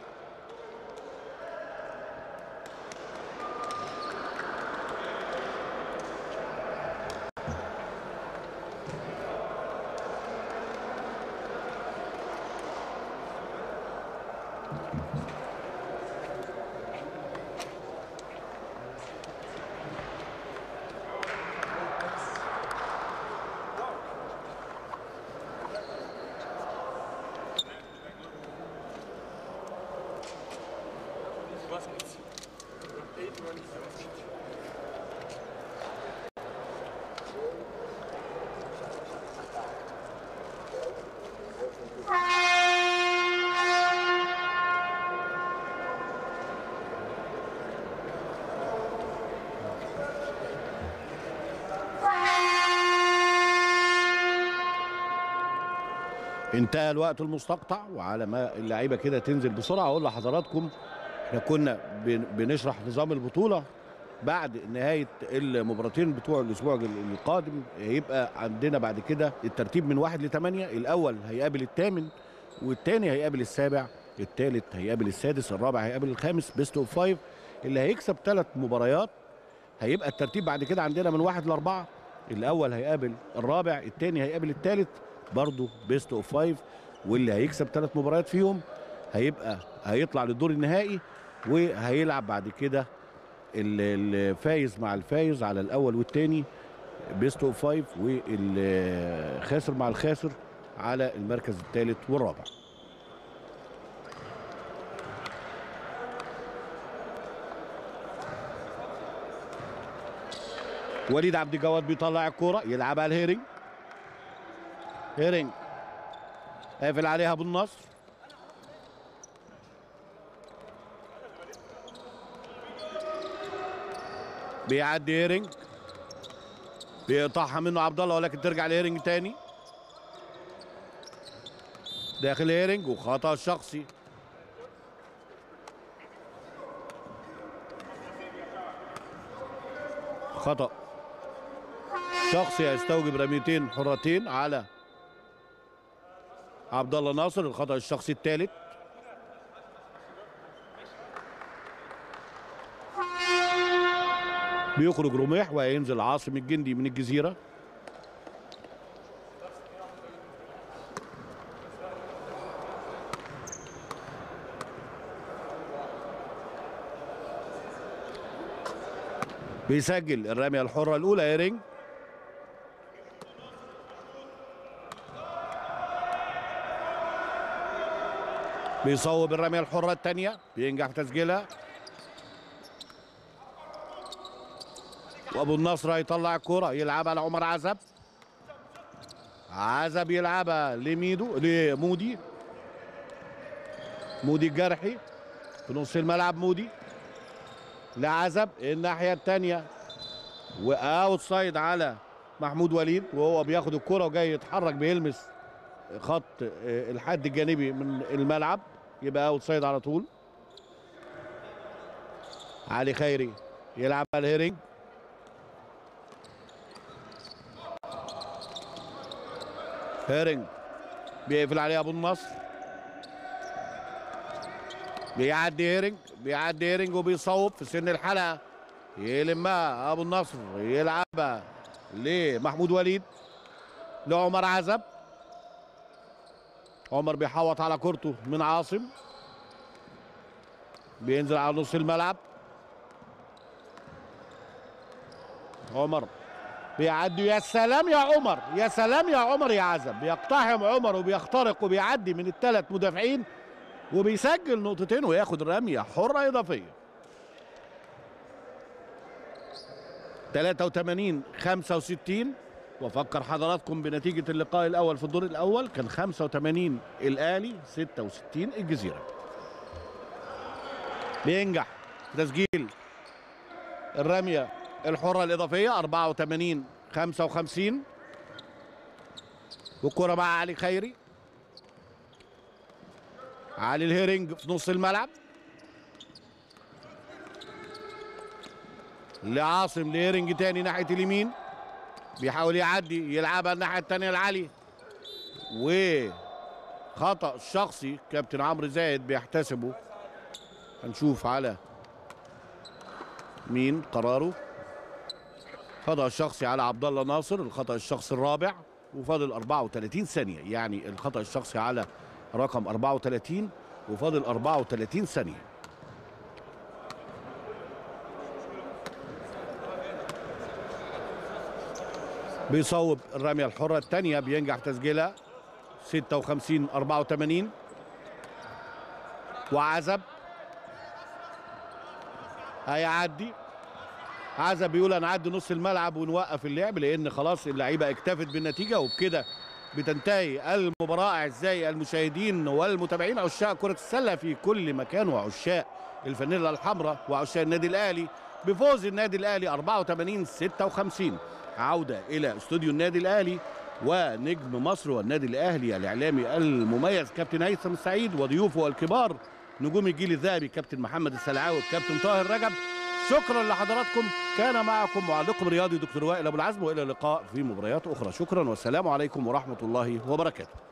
انتهى الوقت المستقطع وعلى ما اللعيبه كده تنزل بسرعه اقول لحضراتكم احنا كنا بن- بنشرح نظام البطوله بعد نهايه المباراتين بتوع الاسبوع القادم هيبقى عندنا بعد كده الترتيب من واحد لثمانيه الاول هيقابل الثامن والثاني هيقابل السابع الثالث هيقابل السادس الرابع هيقابل الخامس بيست اوف فايف اللي هيكسب ثلاث مباريات هيبقى الترتيب بعد كده عندنا من واحد لاربعه الاول هيقابل الرابع الثاني هيقابل الثالث برضه بيست اوف فايف واللي هيكسب ثلاث مباريات فيهم هيبقى هيطلع للدور النهائي وهيلعب بعد كده ال- الفايز مع الفايز على الاول والثاني بيست اوف فايف والخاسر مع الخاسر على المركز الثالث والرابع وليد عبد الجواد بيطلع الكوره يلعبها لهيرنج هيرنج قافل عليها ابو النصر بيعدي هيرنج بيقطعها منه عبد الله ولكن ترجع لهيرنج تاني داخل هيرنج وخطا شخصي خطأ شخصي هيستوجب رميتين حرتين على عبد الله ناصر الخطأ الشخصي الثالث بيخرج رميح وهينزل عاصم الجندي من الجزيرة بيسجل الرمية الحرة الأولى ايرينج بيصوب الرمية الحرة الثانية بينجح في تسجيلها وابو النصر هيطلع الكرة يلعبها لعمر عزب عزب يلعبها لميدو لمودي مودي الجرحي في نص الملعب مودي لعزب الناحية الثانية واوت سايد على محمود وليد وهو بياخد الكرة وجاي يتحرك بيلمس خط آه، الحد الجانبي من الملعب يبقى اوت سايد على طول علي خيري يلعب على الهيرنج هيرنج بيقفل عليه ابو النصر بيعدي هيرنج بيعدي هيرنج وبيصوب في سن الحلقه يلمها ابو النصر يلعبها لمحمود وليد لعمر عزب عمر بيحوط على كورته من عاصم بينزل على نص الملعب عمر بيعدي يا سلام يا عمر يا سلام يا عمر يا عزب بيقتحم عمر وبيخترق وبيعدي من الثلاث مدافعين وبيسجل نقطتين وياخد رميه حره اضافيه 83 65 وافكر حضراتكم بنتيجه اللقاء الاول في الدور الاول كان 85 الاهلي 66 الجزيره بينجح في تسجيل الرميه الحره الاضافيه 84 55 والكره مع علي خيري علي الهيرنج في نص الملعب لعاصم لهيرنج تاني ناحيه اليمين بيحاول يعدي يلعبها الناحيه الثانيه لعلي وخطا شخصي كابتن عمرو زايد بيحتسبه هنشوف على مين قراره خطا الشخصي على عبد الله ناصر الخطا الشخصي الرابع وفاضل 34 ثانيه يعني الخطا الشخصي على رقم 34 وفاضل 34 ثانيه بيصوب الرميه الحره الثانيه بينجح في تسجيلها 56 84 وعزب هيعدي عزب بيقول انا اعدي نص الملعب ونوقف اللعب لان خلاص اللعيبه اكتفت بالنتيجه وبكده بتنتهي المباراه اعزائي المشاهدين والمتابعين عشاق كره السله في كل مكان وعشاق الفانيلا الحمراء وعشاق النادي الاهلي بفوز النادي الاهلي 84 56 عوده الى استوديو النادي الاهلي ونجم مصر والنادي الاهلي الاعلامي المميز كابتن هيثم السعيد وضيوفه الكبار نجوم الجيل الذهبي كابتن محمد السلعاوي والكابتن طاهر رجب شكرا لحضراتكم كان معكم معلقكم الرياضي دكتور وائل ابو العزم والى اللقاء في مباريات اخرى شكرا والسلام عليكم ورحمه الله وبركاته